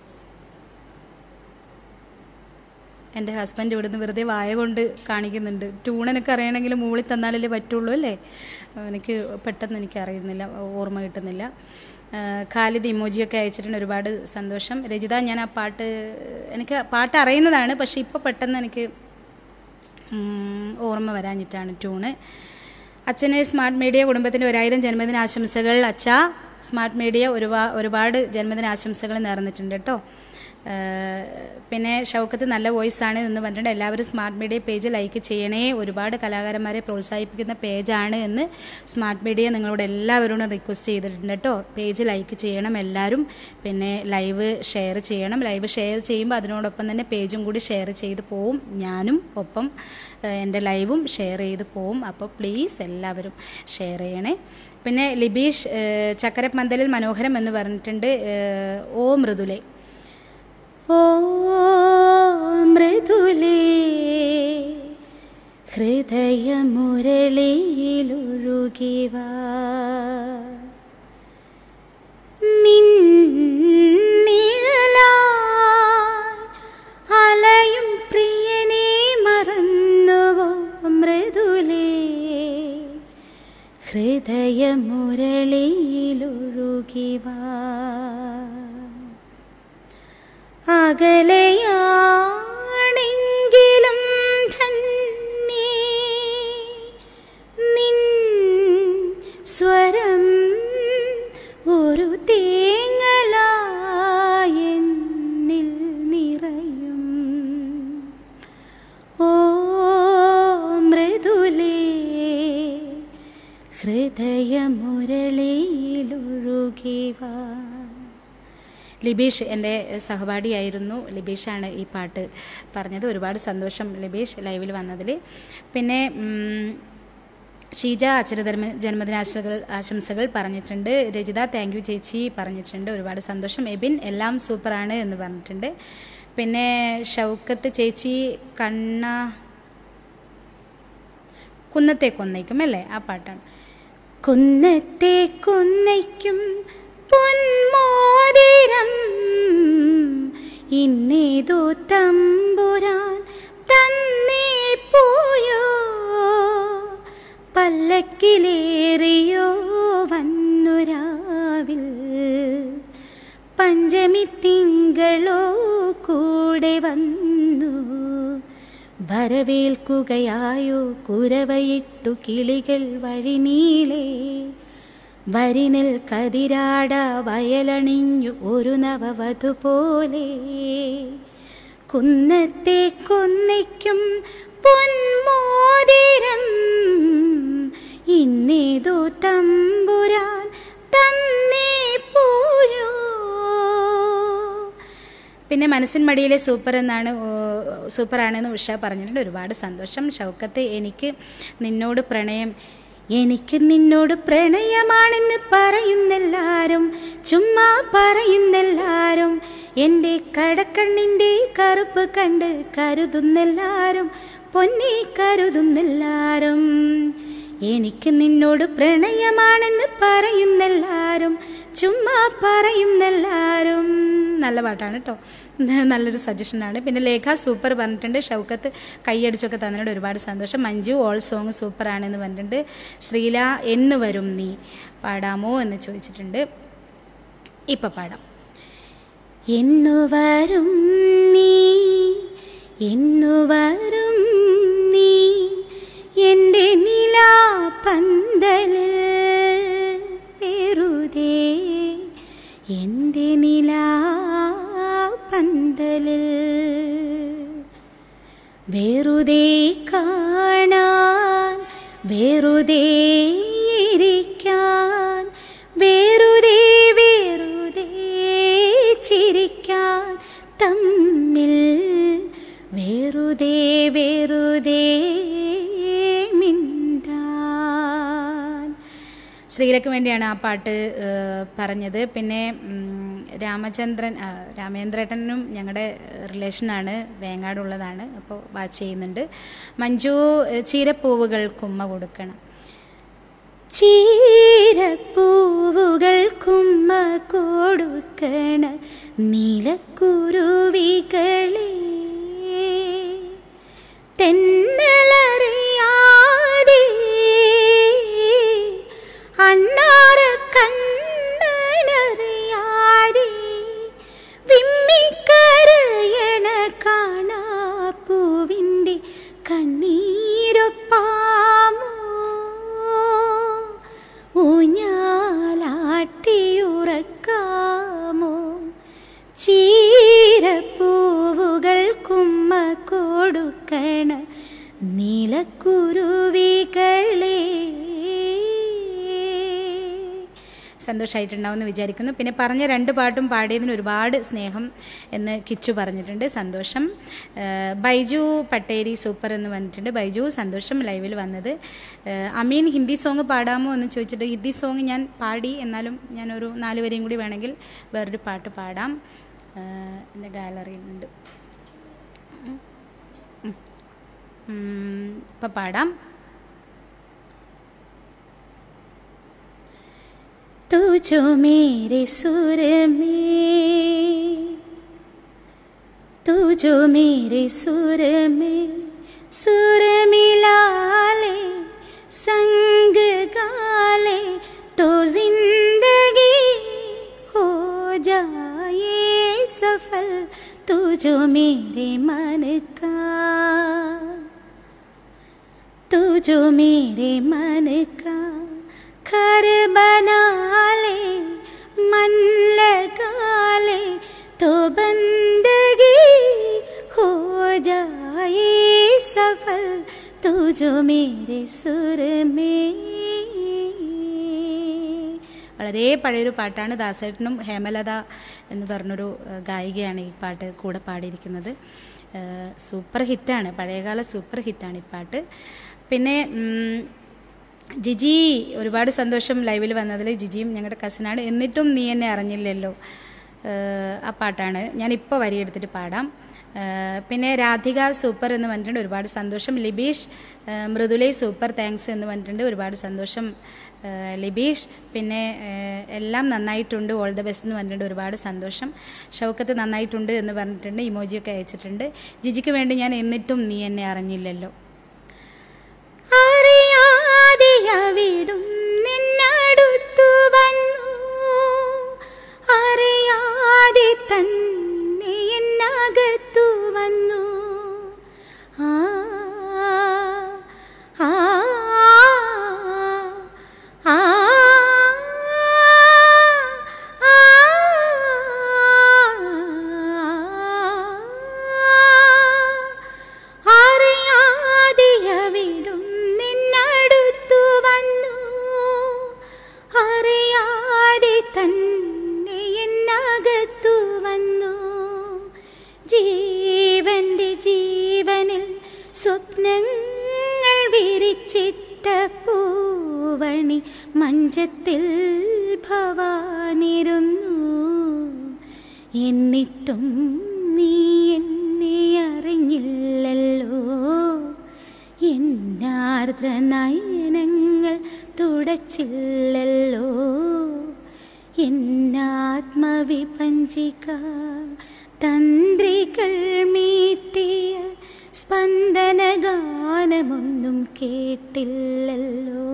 B: എൻ്റെ ഹസ്ബൻഡ് ഇവിടുന്ന് വെറുതെ വായ കൊണ്ട് കാണിക്കുന്നുണ്ട് ട്യൂൺ എനിക്ക് അറിയണമെങ്കിൽ മൂളി തന്നാലല്ലേ പറ്റുള്ളൂ അല്ലേ എനിക്ക് പെട്ടെന്ന് എനിക്ക് അറിയുന്നില്ല ഓർമ്മ കിട്ടുന്നില്ല ആ, ഖാലിദ് ഇമോജിയൊക്കെ അയച്ചിട്ടുണ്ട് ഒരുപാട് സന്തോഷം രജിത ഞാൻ ആ പാട്ട് എനിക്ക് പാട്ട് അറിയുന്നതാണ് പക്ഷേ ഇപ്പോൾ പെട്ടെന്ന് എനിക്ക് ഉം, ഓർമ്മ വരാഞ്ഞിട്ടാണ് ട്യൂണ് അച്ഛന് സ്മാർട്ട് മീഡിയ കുടുംബത്തിൻ്റെ ഒരായിരം ജന്മദിന ആശംസകൾ അച്ഛ സ്മാർട്ട് മീഡിയ ഒരുപാ ഒരുപാട് ജന്മദിന ആശംസകൾ നേർന്നിട്ടുണ്ട് കേട്ടോ ഏഹ്, പിന്നെ ഷൗക്കത്ത് നല്ല വോയിസ് ആണ് എന്ന് പറഞ്ഞിട്ടുണ്ട് എല്ലാവരും സ്മാർട്ട് മീഡിയ പേജ് ലൈക്ക് ചെയ്യണേ ഒരുപാട് കലാകാരന്മാരെ പ്രോത്സാഹിപ്പിക്കുന്ന പേജാണ് എന്ന് സ്മാർട്ട് മീഡിയ നിങ്ങളോട് എല്ലാവരോടും റിക്വസ്റ്റ് ചെയ്തിട്ടുണ്ട് കേട്ടോ പേജ് ലൈക്ക് ചെയ്യണം എല്ലാവരും പിന്നെ ലൈവ് ഷെയർ ചെയ്യണം ലൈവ് ഷെയർ ചെയ്യുമ്പോൾ അതിനോടൊപ്പം തന്നെ പേജും കൂടി ഷെയർ ചെയ്ത് പോവും ഞാനും ഒപ്പം ഏഹ്, എൻ്റെ ലൈവും ഷെയർ ചെയ്ത് പോവും അപ്പോൾ പ്ലീസ് എല്ലാവരും ഷെയർ ചെയ്യണേ പിന്നെ ലിബീഷ് ഏഹ്, ചക്കരപ്പന്തലിൽ മനോഹരം എന്ന് പറഞ്ഞിട്ടുണ്ട് ഏഹ്, ഓ മൃദുലേ ഓ മൃദുലേ ഹൃദയമുരളിയിലൊഴുകിവാ നിന്നിഴലായി അലയും പ്രിയനെ മറന്നുവോ മൃദുലേ ഹൃദയമുരളിയിലൊഴുകിവാ അകലെയാണെങ്കിലും ധന്യേ നിൻ സ്വരം ഒരു തേങ്ങലായെന്നിൽ നിറയും ഓ മൃദുലേ ഹൃദയമുരളിയിലൊഴുകിവാ ലിബീഷ് എൻ്റെ സഹപാഠിയായിരുന്നു ലിബീഷാണ് ഈ പാട്ട് പറഞ്ഞത് ഒരുപാട് സന്തോഷം ലിബീഷ് ലൈവിൽ വന്നതിൽ പിന്നെ ഉം, ഷീജ അച്ഛന ധർമ്മ ജന്മദിനാശകൾ ആശംസകൾ പറഞ്ഞിട്ടുണ്ട് രജിത താങ്ക് യു ചേച്ചി പറഞ്ഞിട്ടുണ്ട് ഒരുപാട് സന്തോഷം എബിൻ എല്ലാം സൂപ്പറാണ് എന്ന് പറഞ്ഞിട്ടുണ്ട് പിന്നെ ഷൗക്കത്ത് ചേച്ചി കണ്ണ കുന്നത്തെ കൊന്നയ്ക്കും അല്ലേ ആ പാട്ടാണ് കുന്നത്തെ കൊന്നയ്ക്കും പൊന്മോതിരം ഇന്നേതോ തമ്പുരാൻ തന്നേ പോയോ പല്ലക്കിലേറിയോ വന്നുരാവിൽ പഞ്ചമി തിങ്കളോ കൂടെ വന്നു വരവേൽക്കുകയായോ കുരവയിട്ടു കിളികൾ വഴിനീളെ വരിനിൽ കതിരാട വയലണിഞ്ഞു ഒരു നവവധു പോലെ കുന്നത്തെ കൊന്നയ്ക്കും പൊന്മോതിരം ഇന്നേതോ തമ്പുരാൻ തന്നേ പോയോ പിന്നെ മനസ്സിൻ മടിയിലെ സൂപ്പർ എന്നാണ് ഓ, സൂപ്പറാണെന്ന് ഉഷ പറഞ്ഞിട്ടുണ്ട് ഒരുപാട് സന്തോഷം ഷൗക്കത്ത് എനിക്ക് നിന്നോട് പ്രണയം എനിക്ക് നിന്നോട് പ്രണയമാണെന്ന് പറയുന്നെല്ലാരും ചുമ്മാ പറയുന്നെല്ലാരും എൻ്റെ കടക്കണ്ണിൻ്റെ കറുപ്പ് കണ്ട് കരുതുന്നെല്ലാരും പൊന്നെ കരുതുന്നെല്ലാരും എനിക്ക് നിന്നോട് പ്രണയമാണെന്ന് പറയുന്നെല്ലാരും ചുമ്മാ പറയുന്നെല്ലാരും നല്ല പാട്ടാണ് കേട്ടോ നല്ലൊരു സജഷനാണ് പിന്നെ ലേഖ സൂപ്പർ പറഞ്ഞിട്ടുണ്ട് ഷൗക്കത്ത് കൈയടിച്ചൊക്കെ തന്നതിനോട് ഒരുപാട് സന്തോഷം മഞ്ജു ഓൾ സോങ് സൂപ്പറാണെന്ന് പറഞ്ഞിട്ടുണ്ട് ശ്രീല എന്ന് വരും നീ പാടാമോ എന്ന് ചോദിച്ചിട്ടുണ്ട് ഇപ്പം പാടാം എന്നു വരും നീ എന്നു വരും നീ എൻ്റെ നിലാ പന്തലിൽ വെറുതെ എൻ്റെ നിലാ പന്തലിൽ വെറുതെ കാണാൻ വെറുതെ ഇരിക്കാൻ വെറുതെ വെറുതെ ചിരിക്കാൻ തമ്മിൽ വെറുതെ വെറുതെ മിണ്ടാൻ ശ്രീലക്ക് വേണ്ടിയാണ് ആ പാട്ട് ഏഹ്, പറഞ്ഞത് പിന്നെ ഉം, രാമചന്ദ്രൻ ആ, രാമേന്ദ്രേട്ടനും ഞങ്ങളുടെ റിലേഷനാണ് വേങ്ങാടുള്ളതാണ് അപ്പോൾ വാച്ച് ചെയ്യുന്നുണ്ട് മഞ്ജു ഏഹ്, ചീരപ്പൂവുകൾ കുമ്മ കൊടുക്കണം ചീരപ്പൂവുകൾ കുമ്മ കൊടുക്കണ നീലക്കുരുവികളെ തെന്നലറിയാതെ അണ്ണാറ കണ്ണനറിയാതെ വിമ്മിക്കരയണ കാണാ പൂവിൻ്റെ കണ്ണീരൊപ്പാമോ ഊഞ്ഞാലാട്ടിയുറക്കാമോ ചീരപ്പൂവുകൾ കുമ്മ കൊടുക്കണ നീലക്കുരുവികളെ സന്തോഷമായിട്ടുണ്ടാവും എന്ന് വിചാരിക്കുന്നു പിന്നെ പറഞ്ഞ രണ്ട് പാട്ടും പാടിയതിന് ഒരുപാട് സ്നേഹം എന്ന് കിച്ചു പറഞ്ഞിട്ടുണ്ട് സന്തോഷം ഏഹ് ബൈജു പട്ടേരി സൂപ്പർ എന്ന് പറഞ്ഞിട്ടുണ്ട് ബൈജു സന്തോഷം ലൈവിൽ വന്നത് ഏഹ് അമീൻ ഹിന്ദി സോങ് പാടാമോ എന്ന് ചോദിച്ചിട്ട് ഹിന്ദി സോങ് ഞാൻ പാടി എന്നാലും ഞാനൊരു നാല് വരെയും കൂടി വേണമെങ്കിൽ വേറൊരു പാട്ട് പാടാം ഏഹ് എൻ്റെ ഗാലറിയിലുണ്ട് ഇപ്പം പാടാം तू जो मेरे सुर में तू जो मेरे सुर में सुर मिला ले संग गाले तो जिंदगी हो जाए सफल तू जो मेरे मन का तू जो मेरे मन का घर बना ले मन लगा ले तो बंदगी हो जाए सफल तू जो मेरे सुर में വളരെ പഴയൊരു പാട്ടാണ് ദാസേട്ടനും ഹേമലത എന്ന് പറഞ്ഞൊരു ഏഹ്, ഗായികയാണ് ഈ പാട്ട് കൂടെ പാടിയിരിക്കുന്നത് ഏഹ്, സൂപ്പർ ഹിറ്റാണ് പഴയകാല സൂപ്പർ ഹിറ്റാണ് ഈ പാട്ട് പിന്നെ ഉം, ജിജി ഒരുപാട് സന്തോഷം ലൈവിൽ വന്നതിൽ ജിജിയും ഞങ്ങളുടെ കസിനാണ് എന്നിട്ടും നീ എന്നെ അറിഞ്ഞില്ലല്ലോ ഏഹ്, ആ പാട്ടാണ് ഞാനിപ്പോൾ വരിയെടുത്തിട്ട് പാടാം ഏഹ്, പിന്നെ രാധിക സൂപ്പർ എന്ന് പറഞ്ഞിട്ടുണ്ട് ഒരുപാട് സന്തോഷം ലിബീഷ് ഏഹ്, മൃദുലൈ സൂപ്പർ താങ്ക്സ് എന്ന് പറഞ്ഞിട്ടുണ്ട് ഒരുപാട് സന്തോഷം ഏഹ്, ലിബീഷ് പിന്നെ ഏഹ്, എല്ലാം നന്നായിട്ടുണ്ട് ഓൾ ദ ബെസ്റ്റ് എന്ന് പറഞ്ഞിട്ടുണ്ട് ഒരുപാട് സന്തോഷം ഷൗക്കത്ത് നന്നായിട്ടുണ്ട് എന്ന് പറഞ്ഞിട്ടുണ്ട് ഇമോജിയൊക്കെ അയച്ചിട്ടുണ്ട് ജിജിക്ക് വേണ്ടി ഞാൻ എന്നിട്ടും നീ എന്നെ അറിഞ്ഞില്ലല്ലോ അറിയാതെ അവിടും നിന്നടുത്തു വന്നു അറിയാതെ തന്നെ എന്നകത്തു വന്നു ആ ആ ആ അറിയാതെ അവിടും നിന്നടുത്തു വന്നു അറിയാതെ തന്നെ എന്നകത്തു വന്നു ജീവന്റെ ജീവനിൽ സ്വപ്നങ്ങൾ വിരിച്ചിട്ട പൂവണി മഞ്ചത്തിൽ ഭവാനിരുന്നു എന്നിട്ടും നീ എന്നെ അറിഞ്ഞില്ലല്ലോ എന്നാർദ്ര നയനങ്ങൾ തുടച്ചില്ലല്ലോ എൻ പഞ്ചിക തന്ത്രികൾ മീട്ടിയ സ്പന്ദന ഗാനമൊന്നും കേട്ടില്ലല്ലോ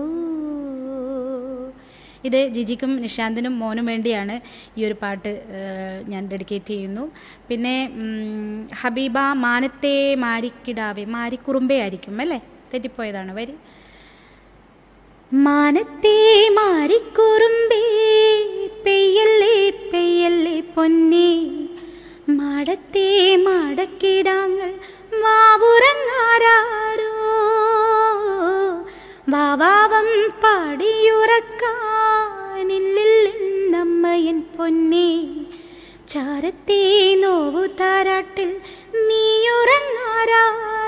B: ഇത് ജിജിക്കും നിശാന്തിനും മോനും വേണ്ടിയാണ് ഈ ഒരു പാട്ട് ഏഹ്, ഞാൻ ഡെഡിക്കേറ്റ് ചെയ്യുന്നു പിന്നെ ഉം, ഹബീബ മാനത്തെ മാരിക്കിടാവേ മാരിക്കുറുമ്പേ ആയിരിക്കും അല്ലേ തെറ്റിപ്പോയതാണ് വരി മാനത്തെ മാരിക്കുറുമ്പേ പെയ്യല്ലേ പെയ്യല്ലേ പൊന്നേ മാടത്തെ മാടക്കിടാങ്ങൾ വാവുറങ്ങാരോ വാവാവം പാടിയുറക്കാനില്ലമ്മയൻ പൊന്നേ ചാരത്തെ നോവു താരാട്ടിൽ നീയുറങ്ങാരോ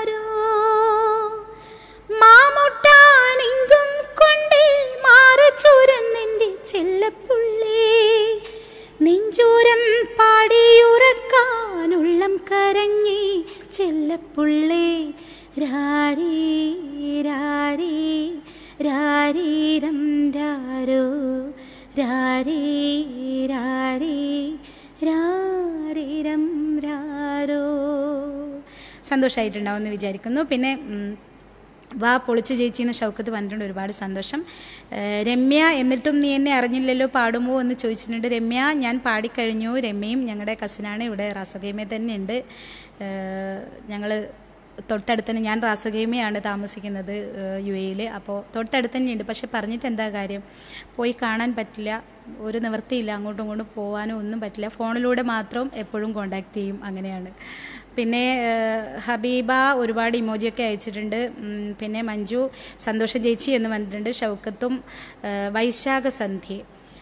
B: മാമുട്ടാനെങ്കും കൊണ്ടേ മാറച്ചൂരന്നെൻ്റെ ചെല്ലപ്പുള്ളേ നെഞ്ചൂരം പാടിയുറക്കാനുള്ളം കരഞ്ഞേ ചെല്ലപ്പുള്ളേ രാരേ രാരേ രാരീരം രാരോ രാരേ രാരേ രാരീരം രാരോ സന്തോഷമായിട്ടുണ്ടാവുമെന്ന് വിചാരിക്കുന്നു പിന്നെ ഉം, വാ പൊളിച്ച് ചേച്ചിന്ന് ഷൗക്കത്ത് പറഞ്ഞിട്ടുണ്ട് ഒരുപാട് സന്തോഷം ഏഹ് രമ്യ എന്നിട്ടും നീ എന്നെ അറിഞ്ഞില്ലല്ലോ പാടുമോ എന്ന് ചോദിച്ചിട്ടുണ്ട് രമ്യ ഞാൻ പാടിക്കഴിഞ്ഞു രമ്യയും ഞങ്ങളുടെ കസിനാണ് ഇവിടെ റാസഗേമ തന്നെയുണ്ട് ഞങ്ങൾ തൊട്ടടുത്ത് തന്നെ ഞാൻ റാസഗേമയാണ് താമസിക്കുന്നത് യു എയിൽ അപ്പോൾ തൊട്ടടുത്ത് തന്നെയുണ്ട് പക്ഷെ പറഞ്ഞിട്ട് എന്താ കാര്യം പോയി കാണാൻ പറ്റില്ല ഒരു നിവൃത്തിയില്ല അങ്ങോട്ടും ഇങ്ങോട്ടും പോകാനോ ഒന്നും പറ്റില്ല ഫോണിലൂടെ മാത്രം എപ്പോഴും കോണ്ടാക്ട് ചെയ്യും അങ്ങനെയാണ് പിന്നെ ഏഹ്, ഹബീബ ഒരുപാട് ഇമോജിയൊക്കെ അയച്ചിട്ടുണ്ട് ഉം, പിന്നെ മഞ്ജു സന്തോഷം ചേച്ചി എന്ന് പറഞ്ഞിട്ടുണ്ട് ഷൗക്കത്തും ഏഹ്, വൈശാഖ സന്ധ്യ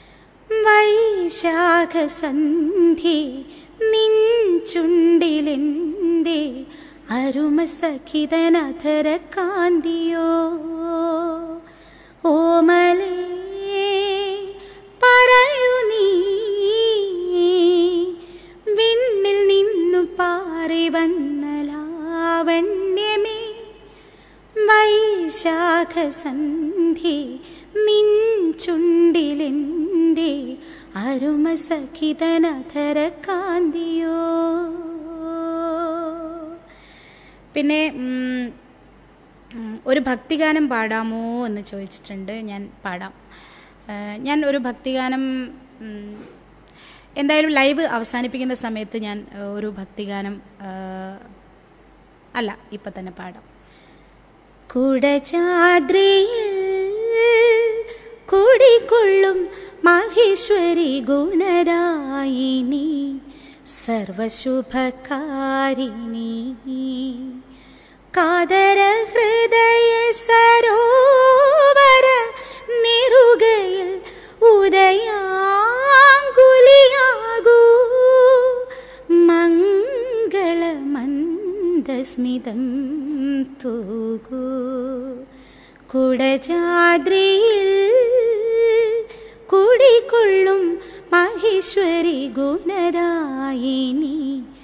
B: വൈശാഖ സന്ധ്യ നിൻ ചുണ്ടിലെന്തേ അരുമ സഖിതനധര കാന്തിയോ ഓമലേ പറയൂ നീ വിണ്ണിൽ നിന്നു പാറി വന്ന ലാവണ്യമേ വൈശാഖ സന്ധ്യ നിൻ ചുണ്ടിലെന്തേ അരുമ സഖിതനധര കാന്തിയോ പിന്നെ ഉം, ഉം, ഒരു ഭക്തിഗാനം പാടാമോ എന്ന് ചോദിച്ചിട്ടുണ്ട് ഞാൻ പാടാം ഏഹ് ഞാൻ ഒരു ഭക്തിഗാനം ഉം, എന്തായാലും ലൈവ് അവസാനിപ്പിക്കുന്ന സമയത്ത് ഞാൻ ഏഹ്, ഒരു ഭക്തിഗാനം ഏഹ്, അല്ല ഇപ്പം തന്നെ പാടാം കുടചാദ്രിയിൽ കുടികൊള്ളും മഹേശ്വരി ഗുണരായിനി സർവശുഭകാരിണി കാതര ഹൃദയ സരോവര നിറുകയിൽ ഉദയാങ്കുലിയാകൂ മംഗളമന്ദസ്മിതം തൂകൂ കുടജാദ്രിയിൽ കുടികൊള്ളും മഹേശ്വരി ഗുണരായിനി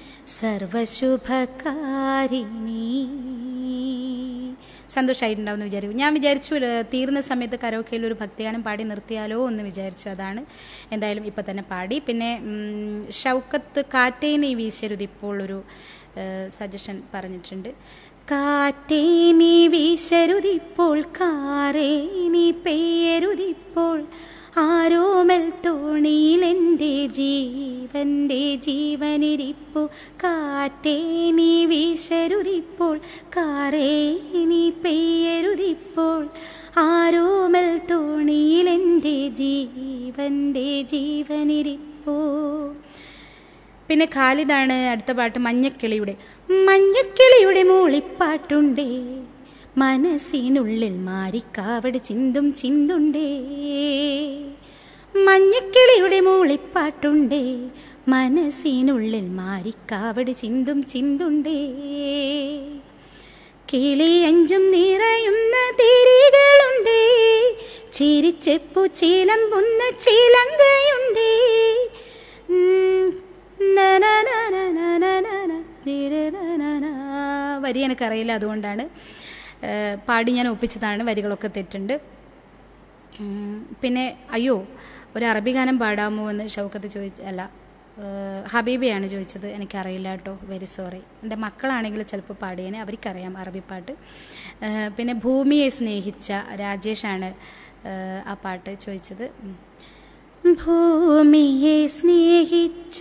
B: സർവശുഭകാരിണി സന്തോഷമായിട്ടുണ്ടാവുമെന്ന് വിചാരിക്കും ഞാൻ വിചാരിച്ചു ഏഹ്, തീർന്ന സമയത്ത് കരോക്കയിൽ ഒരു ഭക്തിഗാനം പാടി നിർത്തിയാലോ എന്ന് വിചാരിച്ചു അതാണ് എന്തായാലും ഇപ്പം തന്നെ പാടി പിന്നെ ഉം, ഷൗക്കത്ത് കാറ്റേ നീ വീശരുതിപ്പോൾ ഒരു സജഷൻ പറഞ്ഞിട്ടുണ്ട് കാറ്റേ നീ വീശരുതിപ്പോൾ കാറേ നീ പെയ്യരുതിപ്പോൾ ആരോമൽ തോണിയിൽ എൻ്റെ ജീവൻ്റെ ജീവനിരിപ്പു കാറ്റേ നീ വീശരുതിപ്പോൾ കാറേ നീ പെയ്യരുതിപ്പോൾ ആരോമൽ തോണിയിൽ എൻ്റെ ജീവൻ്റെ ജീവനിരിപ്പു പിന്നെ ഖാലിദാണ് അടുത്ത പാട്ട് മഞ്ഞക്കിളിയുടെ മഞ്ഞക്കിളിയുടെ മൂളിപ്പാട്ടുണ്ടേ മനസ്സിനുള്ളിൽ മാറിക്കാവട് ചിന്തും ചിന്തുണ്ടേ മഞ്ഞക്കിളിയുടെ മൂളിപ്പാട്ടുണ്ടേ മനസ്സിനുള്ളിൽ മാറിക്കാവട് ചിന്തും ചിന്തുണ്ടേ കിളിയഞ്ചും നിറയുന്ന തിരികളുണ്ടേ ചിരിച്ചെപ്പു ചിലമ്പുന്ന ചിലങ്കയുണ്ടേ ഉം, നനനനനനനനന, തിരനനന. വരി എനിക്കറിയില്ല അതുകൊണ്ടാണ് ഏഹ്, പാടി ഞാൻ ഒപ്പിച്ചതാണ് വരികളൊക്കെ തെറ്റുണ്ട് ഉം, പിന്നെ അയ്യോ ഒരു അറബി ഗാനം പാടാമോ എന്ന് ഷൗക്കത്ത് ചോദിച്ച അല്ല
A: ഏഹ് ഹബീബയാണ് ചോദിച്ചത് എനിക്കറിയില്ല കേട്ടോ വെരി സോറി എൻ്റെ മക്കളാണെങ്കിൽ ചിലപ്പോൾ പാടിയേനെ അവർക്കറിയാം അറബി പാട്ട് ഏഹ് പിന്നെ ഭൂമിയെ സ്നേഹിച്ച രാജേഷാണ് ഏഹ് ആ പാട്ട് ചോദിച്ചത് ഉം. ഭൂമിയെ സ്നേഹിച്ച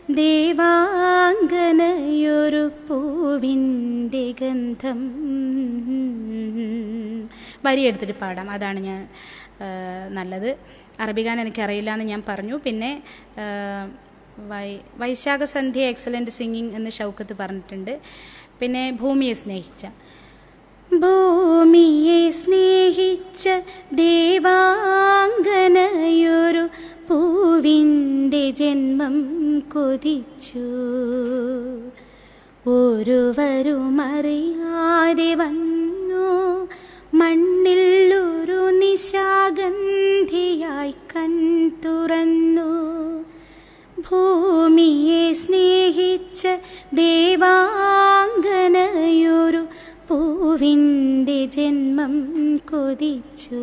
A: ദേവാംഗനയൊരു പൂവിൻ്റെ ഗന്ധം വരി എടുത്തിട്ട് പാടാം അതാണ് ഞാൻ ആ, നല്ലത് അറബിഗാൻ എനിക്കറിയില്ല എന്ന് ഞാൻ പറഞ്ഞു പിന്നെ ആ, വൈ വൈശാഖ സന്ധ്യ എക്സലൻ്റ് സിംഗിങ് എന്ന് ഷൗക്കത്ത് പറഞ്ഞിട്ടുണ്ട് പിന്നെ ഭൂമിയെ സ്നേഹിച്ച ഭൂമിയെ സ്നേഹിച്ച ദേവാംഗനയൊരു പൂവിൻ്റെ ജന്മം കൊതിച്ചു ഒരുവരുമറിയാതെ വന്നു മണ്ണിൽ ഒരു നിശാഗന്ധിയായി കൺ തുറന്നു ഭൂമിയെ സ്നേഹിച്ച ദേവാംഗനയൊരു പൂവിൻ്റെ ജന്മം കൊതിച്ചു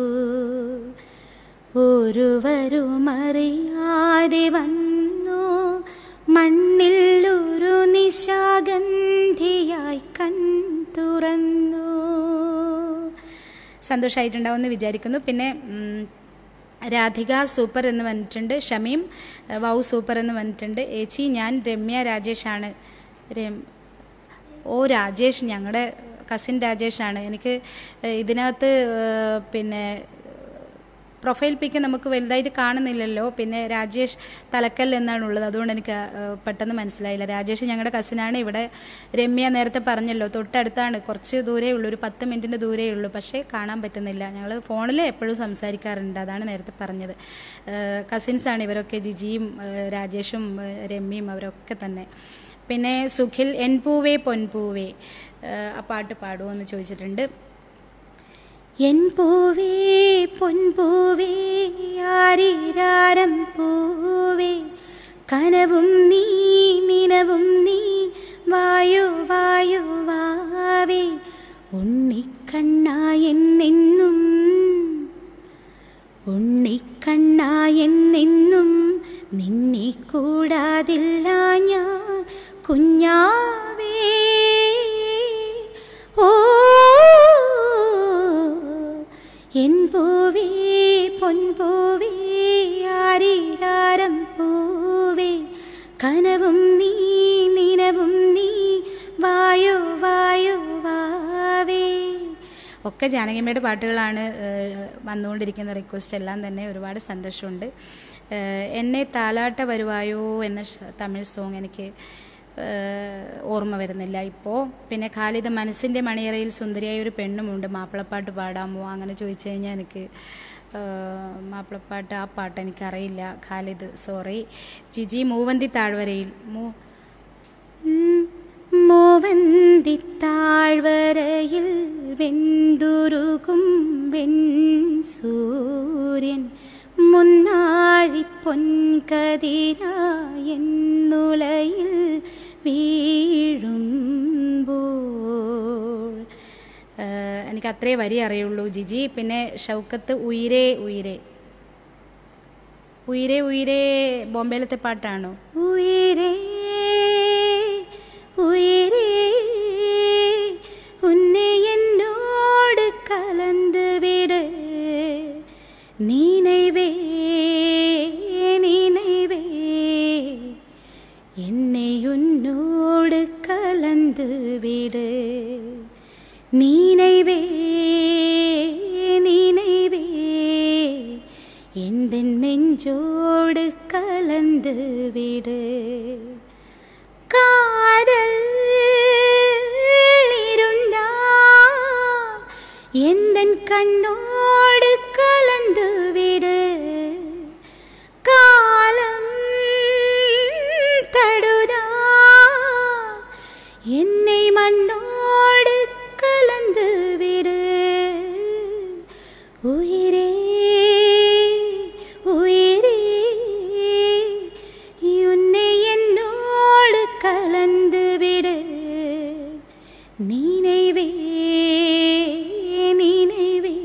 A: ഒരുവരുമറിയാതെ വന്നു മണ്ണിൽ ഒരു നിശാഗന്ധിയായി കൺ തുറന്നു സന്തോഷമായിട്ടുണ്ടാവുമെന്ന് വിചാരിക്കുന്നു പിന്നെ ഉം, രാധിക സൂപ്പർ എന്ന് വന്നിട്ടുണ്ട് ഷമീം ഏഹ്, വൗ സൂപ്പർ എന്ന് വന്നിട്ടുണ്ട് ഏച്ചി ഞാൻ രമ്യ രാജേഷാണ് രം ഓ രാജേഷ് ഞങ്ങളുടെ കസിൻ രാജേഷാണ് എനിക്ക് ഏഹ്, ഇതിനകത്ത് ഏഹ്, പിന്നെ പ്രൊഫൈൽ പിക്ക് നമുക്ക് വലുതായിട്ട് കാണുന്നില്ലല്ലോ പിന്നെ രാജേഷ് തലക്കൽ എന്നാണ് ഉള്ളത് അതുകൊണ്ട് എനിക്ക് ഏഹ്, പെട്ടെന്ന് മനസ്സിലായില്ല രാജേഷ് ഞങ്ങളുടെ കസിനാണ് ഇവിടെ രമ്യ നേരത്തെ പറഞ്ഞല്ലോ തൊട്ടടുത്താണ് കുറച്ച് ദൂരേ ഉള്ളൂ ഒരു പത്ത് മിനിറ്റിൻ്റെ ദൂരേ ഉള്ളൂ പക്ഷേ കാണാൻ പറ്റുന്നില്ല ഞങ്ങൾ ഫോണിൽ എപ്പോഴും സംസാരിക്കാറുണ്ട് അതാണ് നേരത്തെ പറഞ്ഞത് കസിൻസാണ് ഇവരൊക്കെ ജിജിയും ഏഹ്, രാജേഷും ഏഹ്, രമ്യയും അവരൊക്കെ തന്നെ പിന്നെ സുഖിൽ എൻ പൂവേ പൊൻപൂവേ ഏഹ്, ആ പാട്ട് പാടുമോ എന്ന് ചോദിച്ചിട്ടുണ്ട് എൻ പൂവേ പൊൻപൂവേ ആരിരാരം പൂവേ കനവും നീ നിനവും നീ വായു വായു വാവേ ഉണ്ണിക്കണ്ണായെന്നെന്നും ഉണ്ണിക്കണ്ണായെന്നെന്നും നിന്നെ കൂടാതില്ല ഞാൻ കുഞ്ഞാവേ ഓ എൻ പൂവേ പൊൻപൂവേ ആരിരാരം പൂവേ കനവും നീ നിനവും നീ വായു വായു വാവേ ഒക്കെ ജാനകിയമ്മയുടെ പാട്ടുകളാണ് ഏഹ്, വന്നുകൊണ്ടിരിക്കുന്ന റിക്വസ്റ്റ് എല്ലാം തന്നെ ഒരുപാട് സന്തോഷമുണ്ട് ഏഹ്, എന്നെ താലാട്ട വരുവായോ എന്ന ഷ- തമിഴ് സോങ് എനിക്ക് ഏഹ്, ഓർമ്മ വരുന്നില്ല ഇപ്പോൾ പിന്നെ ഖാലിദ് മനസ്സിൻ്റെ മണിയറയിൽ സുന്ദരിയായ ഒരു പെണ്ണുമുണ്ട് മാപ്പിളപ്പാട്ട് പാടാമോ അങ്ങനെ ചോദിച്ചു കഴിഞ്ഞാൽ എനിക്ക് ഏഹ്, മാപ്പിളപ്പാട്ട് ആ പാട്ട് എനിക്കറിയില്ല ഖാലിദ് സോറി ജിജി മൂവന്തി താഴ്വരയിൽ മൂ ഉം, മൂവന്തിത്താഴ്വരയിൽ വെന്തുരുകും വെൺ സൂര്യൻ മുന്നാഴി പൊൻകതിരായെന്നുളയിൽ വീഴുമ്പോൾ ഏഹ്, എനിക്ക് അത്രേ വരി അറിയുള്ളൂ ജിജി പിന്നെ ഷൗക്കത്ത് ഉയിരേ ഉയിരേ ഉയിരേ ഉയിരേ ബോംബെയിലത്തെ പാട്ടാണോ ഉയിരേ ഉയിരേ ഉന്നെ എന്നോട് കലந்து விடு நினைவே நினைவே என்னை உன்னோடு கலந்து விடு நினைவே நினைவே எந்த நெஞ்சோடு கலந்து விடு காதல் இருந்தா எந்த கண்ணோடு கலந்து விடு காலம் தடுதா என்னை மண்ணோடு கலந்து விடு உயிரே உயிரே உன்னை என்னோடு கலந்து விடு நினைவே நினைவே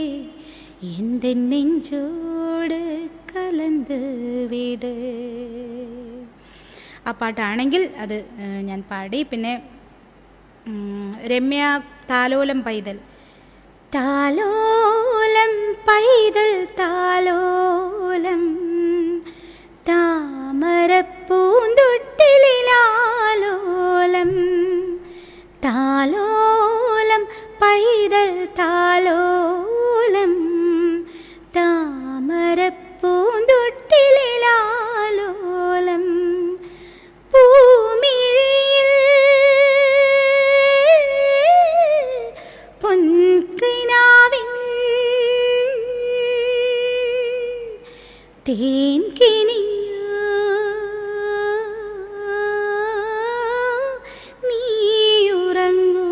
A: எந்த நெஞ்சோடு கலந்து விடு
B: പാട്ടാണെങ്കിൽ അത് ഏഹ്, ഞാൻ പാടി പിന്നെ ഉം, രമ്യ താലോലം പൈതൽ താലോലം പൈതൽ താലോലം താമരപ്പൂന്തൊട്ടിലാലോലം താലോലം പൈതൽ താലോലം താമരപ്പൂന്തൊട്ടിലാലോലം പൂമിഴിയിൽ പൊൻകിനാവിൻ തേൻ കിനിഞ്ഞു നീയുറങ്ങൂ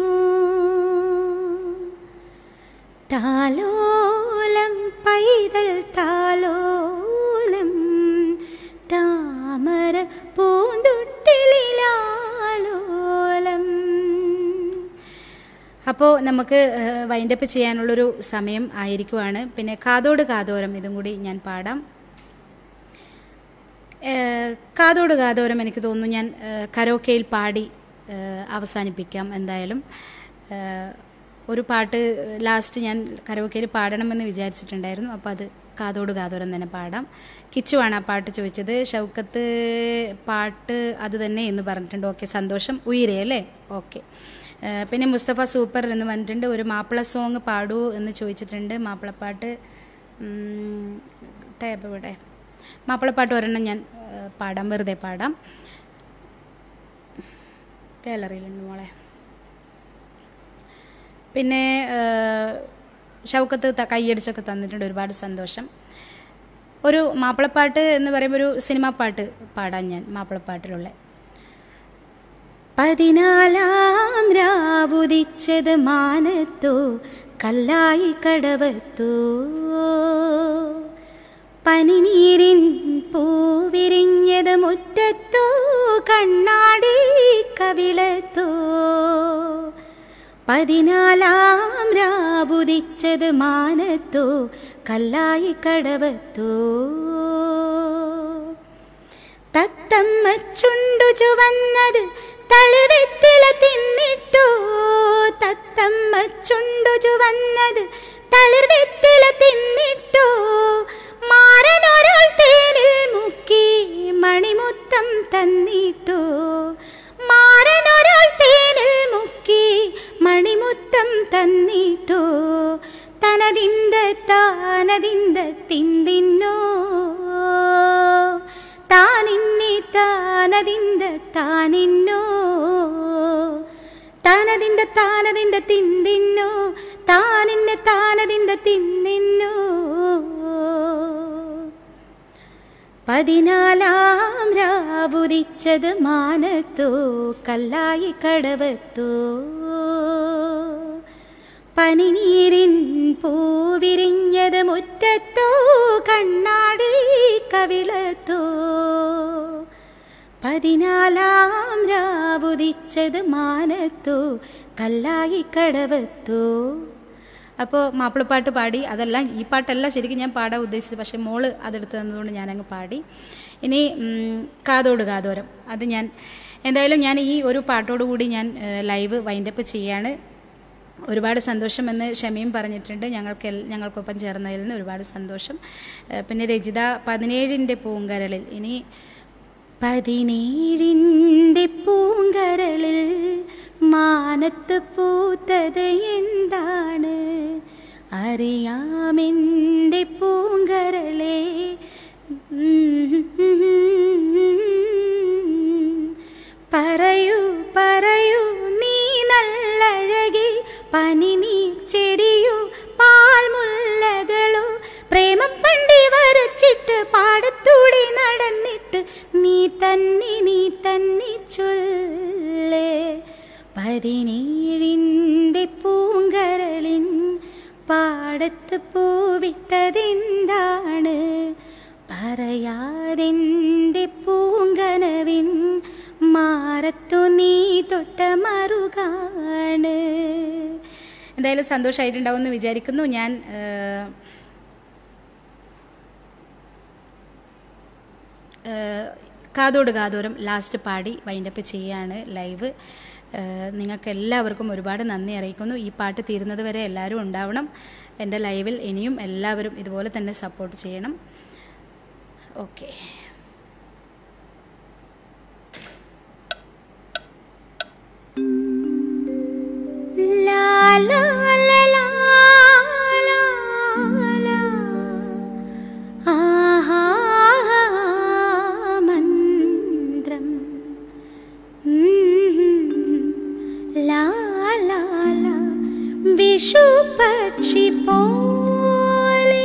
B: താലോലം പൈതൽ താലോലം താമര പൂന്തൊട്ടിലാലോലം അപ്പോൾ നമുക്ക് വൈൻഡപ്പ് ചെയ്യാനുള്ളൊരു സമയം ആയിരിക്കുവാണ് പിന്നെ കാതോട് കാതോരം ഇതും കൂടി ഞാൻ പാടാം ഏഹ് കാതോട് കാതോരം എനിക്ക് തോന്നുന്നു ഞാൻ ഏഹ് കരോക്കയിൽ പാടി ഏഹ് അവസാനിപ്പിക്കാം എന്തായാലും ഏഹ് ഒരു പാട്ട് ലാസ്റ്റ് ഞാൻ കരോക്കയിൽ പാടണമെന്ന് വിചാരിച്ചിട്ടുണ്ടായിരുന്നു അപ്പോൾ അത് കാതോട് കാതോരം തന്നെ പാടാം കിച്ചുവാണ് ആ പാട്ട് ചോദിച്ചത് ഷൗക്കത്ത് പാട്ട് അത് തന്നെ എന്ന് പറഞ്ഞിട്ടുണ്ട് ഓക്കെ സന്തോഷം ഉയരേ അല്ലേ ഓക്കെ ഏഹ് പിന്നെ മുസ്തഫ സൂപ്പർ എന്ന് പറഞ്ഞിട്ടുണ്ട് ഒരു മാപ്പിള സോങ് പാടൂ എന്ന് ചോദിച്ചിട്ടുണ്ട് മാപ്പിളപ്പാട്ട് ഉം, ടേപ്പ് ഇവിടെ മാപ്പിളപ്പാട്ട് ഒരെണ്ണം ഞാൻ ഏഹ്, പാടാം വെറുതെ പാടാം ഗാലറിയിലുണ്ട് മോളെ പിന്നെ ഏഹ്, ഷൗക്കത്ത് ത- കൈയടിച്ചൊക്കെ തന്നിട്ടുണ്ട് ഒരുപാട് സന്തോഷം ഒരു മാപ്പിളപ്പാട്ട് എന്ന് പറയുമ്പോൾ ഒരു സിനിമാ പാട്ട് പാടാം ഞാൻ മാപ്പിളപ്പാട്ടിലുള്ള പതിനാലാം രാവുദിച്ചത് മാനത്തോ കല്ലായി കടവത്തോ പനിനീരിൻ പൂവിരിഞ്ഞത് മുറ്റത്തോ കണ്ണാടി കവിളത്തോ പതിനാലാം രാവുദിച്ചത് മാനത്തോ കല്ലായി കടവത്തോ തത്തമ്മ ചുണ്ടു ചുവന്നത് തളിവെറ്റില തിന്നിട്ടു തത്തമ്മ ചുണ്ടു ചുവന്നത് തളിർവെറ്റില തിന്നിട്ടു മാരനൊരാൾ തേനിൽ മുക്കി മണിമുത്തം തന്നിട്ടു മാരനൊരാൾ തേനിൽ മുക്കി മണിമുത്തം തന്നിട്ടു തനതിന്ത താനതിന്ത തിന്തിന്നോ താനിന്നെ താനതിന്ത താനിന്നോ താനതിന്ത താനതിന്ത തിന്തിന്നോ താനിന്നെ താനതിന്ത തിന്നിന്നോ പതിനാലാം രാവുദിച്ചത് മാനത്തോ കല്ലായി കടവത്തോ പനിനീരിൻ പൂവിരിഞ്ഞത് മുറ്റത്തോ കണ്ണാടി കവിളത്തോ പതിനാലാം രാവുദിച്ചത് മാനത്തോ കല്ലായി കടവത്തോ അപ്പോൾ മാപ്പിളപ്പാട്ട് പാടി അതെല്ലാം ഈ പാട്ടല്ല ശരിക്കും ഞാൻ പാടാൻ ഉദ്ദേശിച്ചത് പക്ഷേ മോള് അതെടുത്ത് തന്നതുകൊണ്ട് ഞാനങ്ങ് പാടി ഇനി ഉം, കാതോട് കാതോരം അത് ഞാൻ എന്തായാലും ഞാൻ ഈ ഒരു പാട്ടോട് കൂടി ഞാൻ ഏഹ്, ലൈവ് വൈൻഡപ്പ് ചെയ്യാണ് ഒരുപാട് സന്തോഷം എന്ന് ഷമിയും പറഞ്ഞിട്ടുണ്ട് ഞങ്ങൾക്ക് എൽ- ഞങ്ങൾക്കൊപ്പം ചേർന്നതിൽ നിന്ന് ഒരുപാട് സന്തോഷം ഏഹ് പിന്നെ രചിത പതിനേഴിൻ്റെ പൂങ്കരളിൽ ഇനി പതിനേഴിൻ്റെ പൂങ്കരളിൽ മാനത്ത് പൂത്തത് എന്താണ് അറിയാമെൻ്റെ പൂങ്കരളെ പറയൂ പറയൂ നീ നല്ലഴകി പനിനീർ ചെടിയോ പാൽമുല്ലകളോ പ്രേമം പണ്ടി വരച്ചിട്ട് പാടത്തൂടെ നടന്നിട്ട് നീ തന്നെ നീ തന്നെ ചൊല്ലേ പതിനേഴിൻ്റെ പൂങ്കരളിൻ പാടത്ത് പൂവിട്ടതെന്താണ് പറയാതെൻ്റെ പൂങ്കനവിൻ മാറത്തു നീ തൊട്ട മറുകാണ് എന്തായാലും സന്തോഷമായിട്ടുണ്ടാവും എന്ന് വിചാരിക്കുന്നു ഞാൻ ഏഹ്, ഏഹ്,
A: കാതോട് കാതോരം ലാസ്റ്റ് പാടി വൈൻഡപ്പ് ചെയ്യാണ് ലൈവ് നിങ്ങൾക്ക് എല്ലാവർക്കും ഒരുപാട് നന്ദി അറിയിക്കുന്നു ഈ പാട്ട് തീരുന്നത് വരെ എല്ലാവരും ഉണ്ടാവണം എൻ്റെ ലൈവിൽ ഇനിയും എല്ലാവരും ഇതുപോലെ തന്നെ സപ്പോർട്ട് ചെയ്യണം ഓക്കെ
B: ലാ ലാ ലാ ലാ ലാ ലാ. ആഹാ മന്ത്രം ഉം. ലാ ലാ ലാ. വിഷു പക്ഷി പോലെ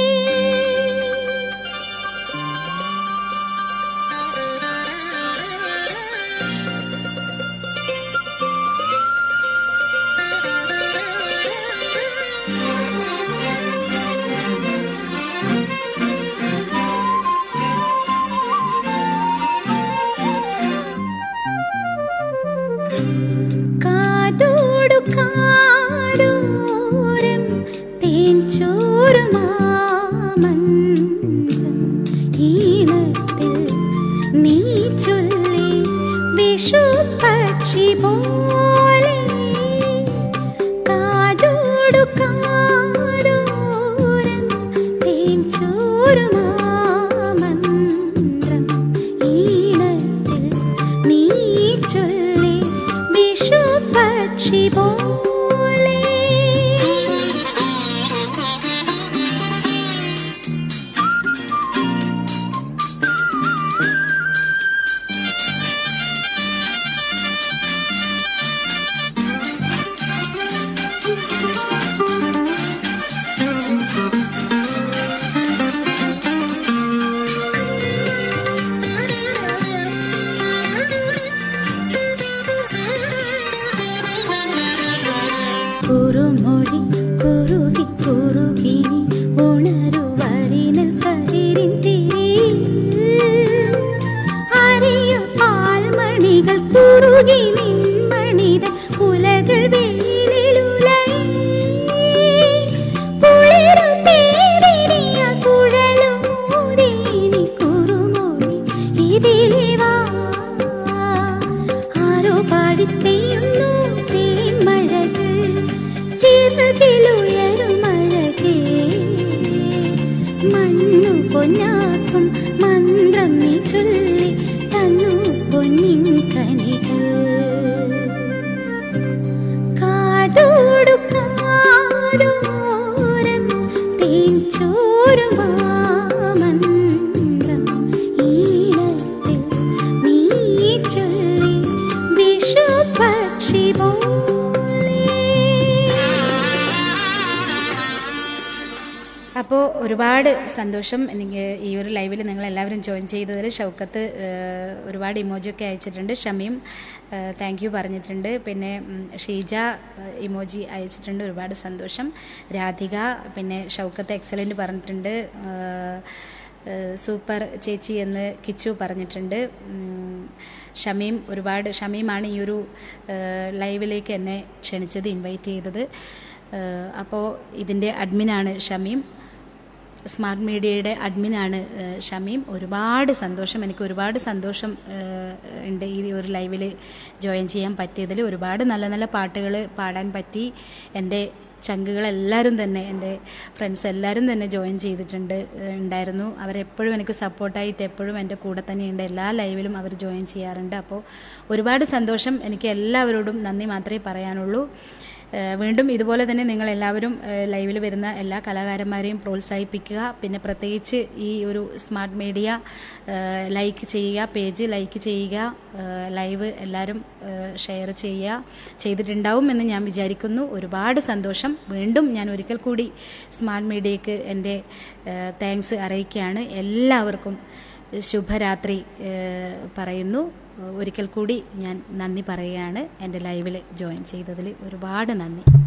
B: കാതോടു കാതോരം തേൻ ചോരുമാമന്ത്രം ഈണത്തിൽ നീ ചൊല്ലി വിഷു പക്ഷി പോലെ കാതോടു കാതോരം തേൻ ചോരുമാമന്ത്രം ഈണത്തിൽ നീ ചൊല്ലി വിഷു പക്ഷി പോലെ കുറുമൊഴി കുറുകി കുറുകിനി ഉണരുവരിനൽ കതിരിൻ തിരിയിൽ അരിയ പാൽമണികൾ കുറുകി നിൻമണിതൻ ഉലകൾ വെയിലുലയി കുളിരു പേരിനിയ കുഴലും ഊതിനി കുറുമൊഴി ഇതിലെ വാ ആരോ പാടിപ്പെയ്യുന്നു തേന്മഴകൾ ചിറകിലുയരും മഴകേ മണ്ണു പൊന്നാക്കും മന്ത്രം നീ ചൊല്ലി തന്നു പൊന്നിൻ കനികൾ കാതോടു കാതോരം തേൻ ചോരുമാമന്ത്രം ഈണത്തിൽ നീ ചൊല്ലി വിഷു പക്ഷി
A: അപ്പോൾ ഒരുപാട് സന്തോഷം എനിക്ക് ഈ ഒരു ലൈവിൽ നിങ്ങൾ എല്ലാവരും ജോയിൻ ചെയ്തതിൽ ഷൗക്കത്ത് ഏഹ്, ഒരുപാട് ഇമോജിയൊക്കെ അയച്ചിട്ടുണ്ട് ഷമിയും താങ്ക് യു പറഞ്ഞിട്ടുണ്ട് പിന്നെ ഉം, ഷീജ ഏഹ്, ഇമോജി അയച്ചിട്ടുണ്ട് ഒരുപാട് സന്തോഷം രാധിക പിന്നെ ഷൗക്കത്ത് എക്സലൻ്റ് പറഞ്ഞിട്ടുണ്ട് ഏഹ്, ഏഹ്, സൂപ്പർ ചേച്ചി എന്ന് കിച്ചു പറഞ്ഞിട്ടുണ്ട് ഉം, ഷമീം ഒരുപാട് ഷമീമാണ് ഈ ഒരു ഏഹ്, ലൈവിലേക്ക് എന്നെ ക്ഷണിച്ചത് ഇൻവൈറ്റ് ചെയ്തത് ഏഹ്, അപ്പോൾ ഇതിൻ്റെ അഡ്മിനാണ് ഷമീം സ്മാർട്ട് മീഡിയയുടെ അഡ്മിനാണ് ഏഹ്, ഷമീം ഒരുപാട് സന്തോഷം എനിക്ക് ഒരുപാട് സന്തോഷം ഏഹ്, ഉണ്ട് ഈ ഒരു ലൈവിൽ ജോയിൻ ചെയ്യാൻ പറ്റിയതിൽ ഒരുപാട് നല്ല നല്ല പാട്ടുകൾ പാടാൻ പറ്റി എൻ്റെ ചങ്കുകളെല്ലാവരും തന്നെ എൻ്റെ ഫ്രണ്ട്സ് എല്ലാവരും തന്നെ ജോയിൻ ചെയ്തിട്ടുണ്ട് ഏഹ്, ഉണ്ടായിരുന്നു അവരെപ്പോഴും എനിക്ക് സപ്പോർട്ടായിട്ട് എപ്പോഴും എൻ്റെ കൂടെ തന്നെയുണ്ട് എല്ലാ ലൈവിലും അവർ ജോയിൻ ചെയ്യാറുണ്ട് അപ്പോൾ ഒരുപാട് സന്തോഷം എനിക്ക് എല്ലാവരോടും നന്ദി മാത്രമേ പറയാനുള്ളൂ ഏഹ് വീണ്ടും ഇതുപോലെ തന്നെ നിങ്ങൾ എല്ലാവരും ലൈവിൽ വരുന്ന എല്ലാ കലാകാരന്മാരെയും പ്രോത്സാഹിപ്പിക്കുക പിന്നെ പ്രത്യേകിച്ച് ഈ ഒരു സ്മാർട്ട് മീഡിയ ഏഹ് ലൈക്ക് ചെയ്യുക പേജ് ലൈക്ക് ചെയ്യുക ഏഹ് ലൈവ് എല്ലാവരും ഏഹ് ഷെയർ ചെയ്യുക ചെയ്തിട്ടുണ്ടാവും എന്ന് ഞാൻ വിചാരിക്കുന്നു ഒരുപാട് സന്തോഷം വീണ്ടും ഞാൻ ഒരിക്കൽ കൂടി സ്മാർട്ട് മീഡിയക്ക് എൻ്റെ താങ്ക്സ് അറിയിക്കുകയാണ് എല്ലാവർക്കും ശുഭരാത്രി ഏഹ് പറയുന്നു ഒരിക്കൽ കൂടി ഞാൻ നന്ദി പറയുകയാണ് എൻ്റെ ലൈവിൽ ജോയിൻ ചെയ്തതിൽ ഒരുപാട് നന്ദി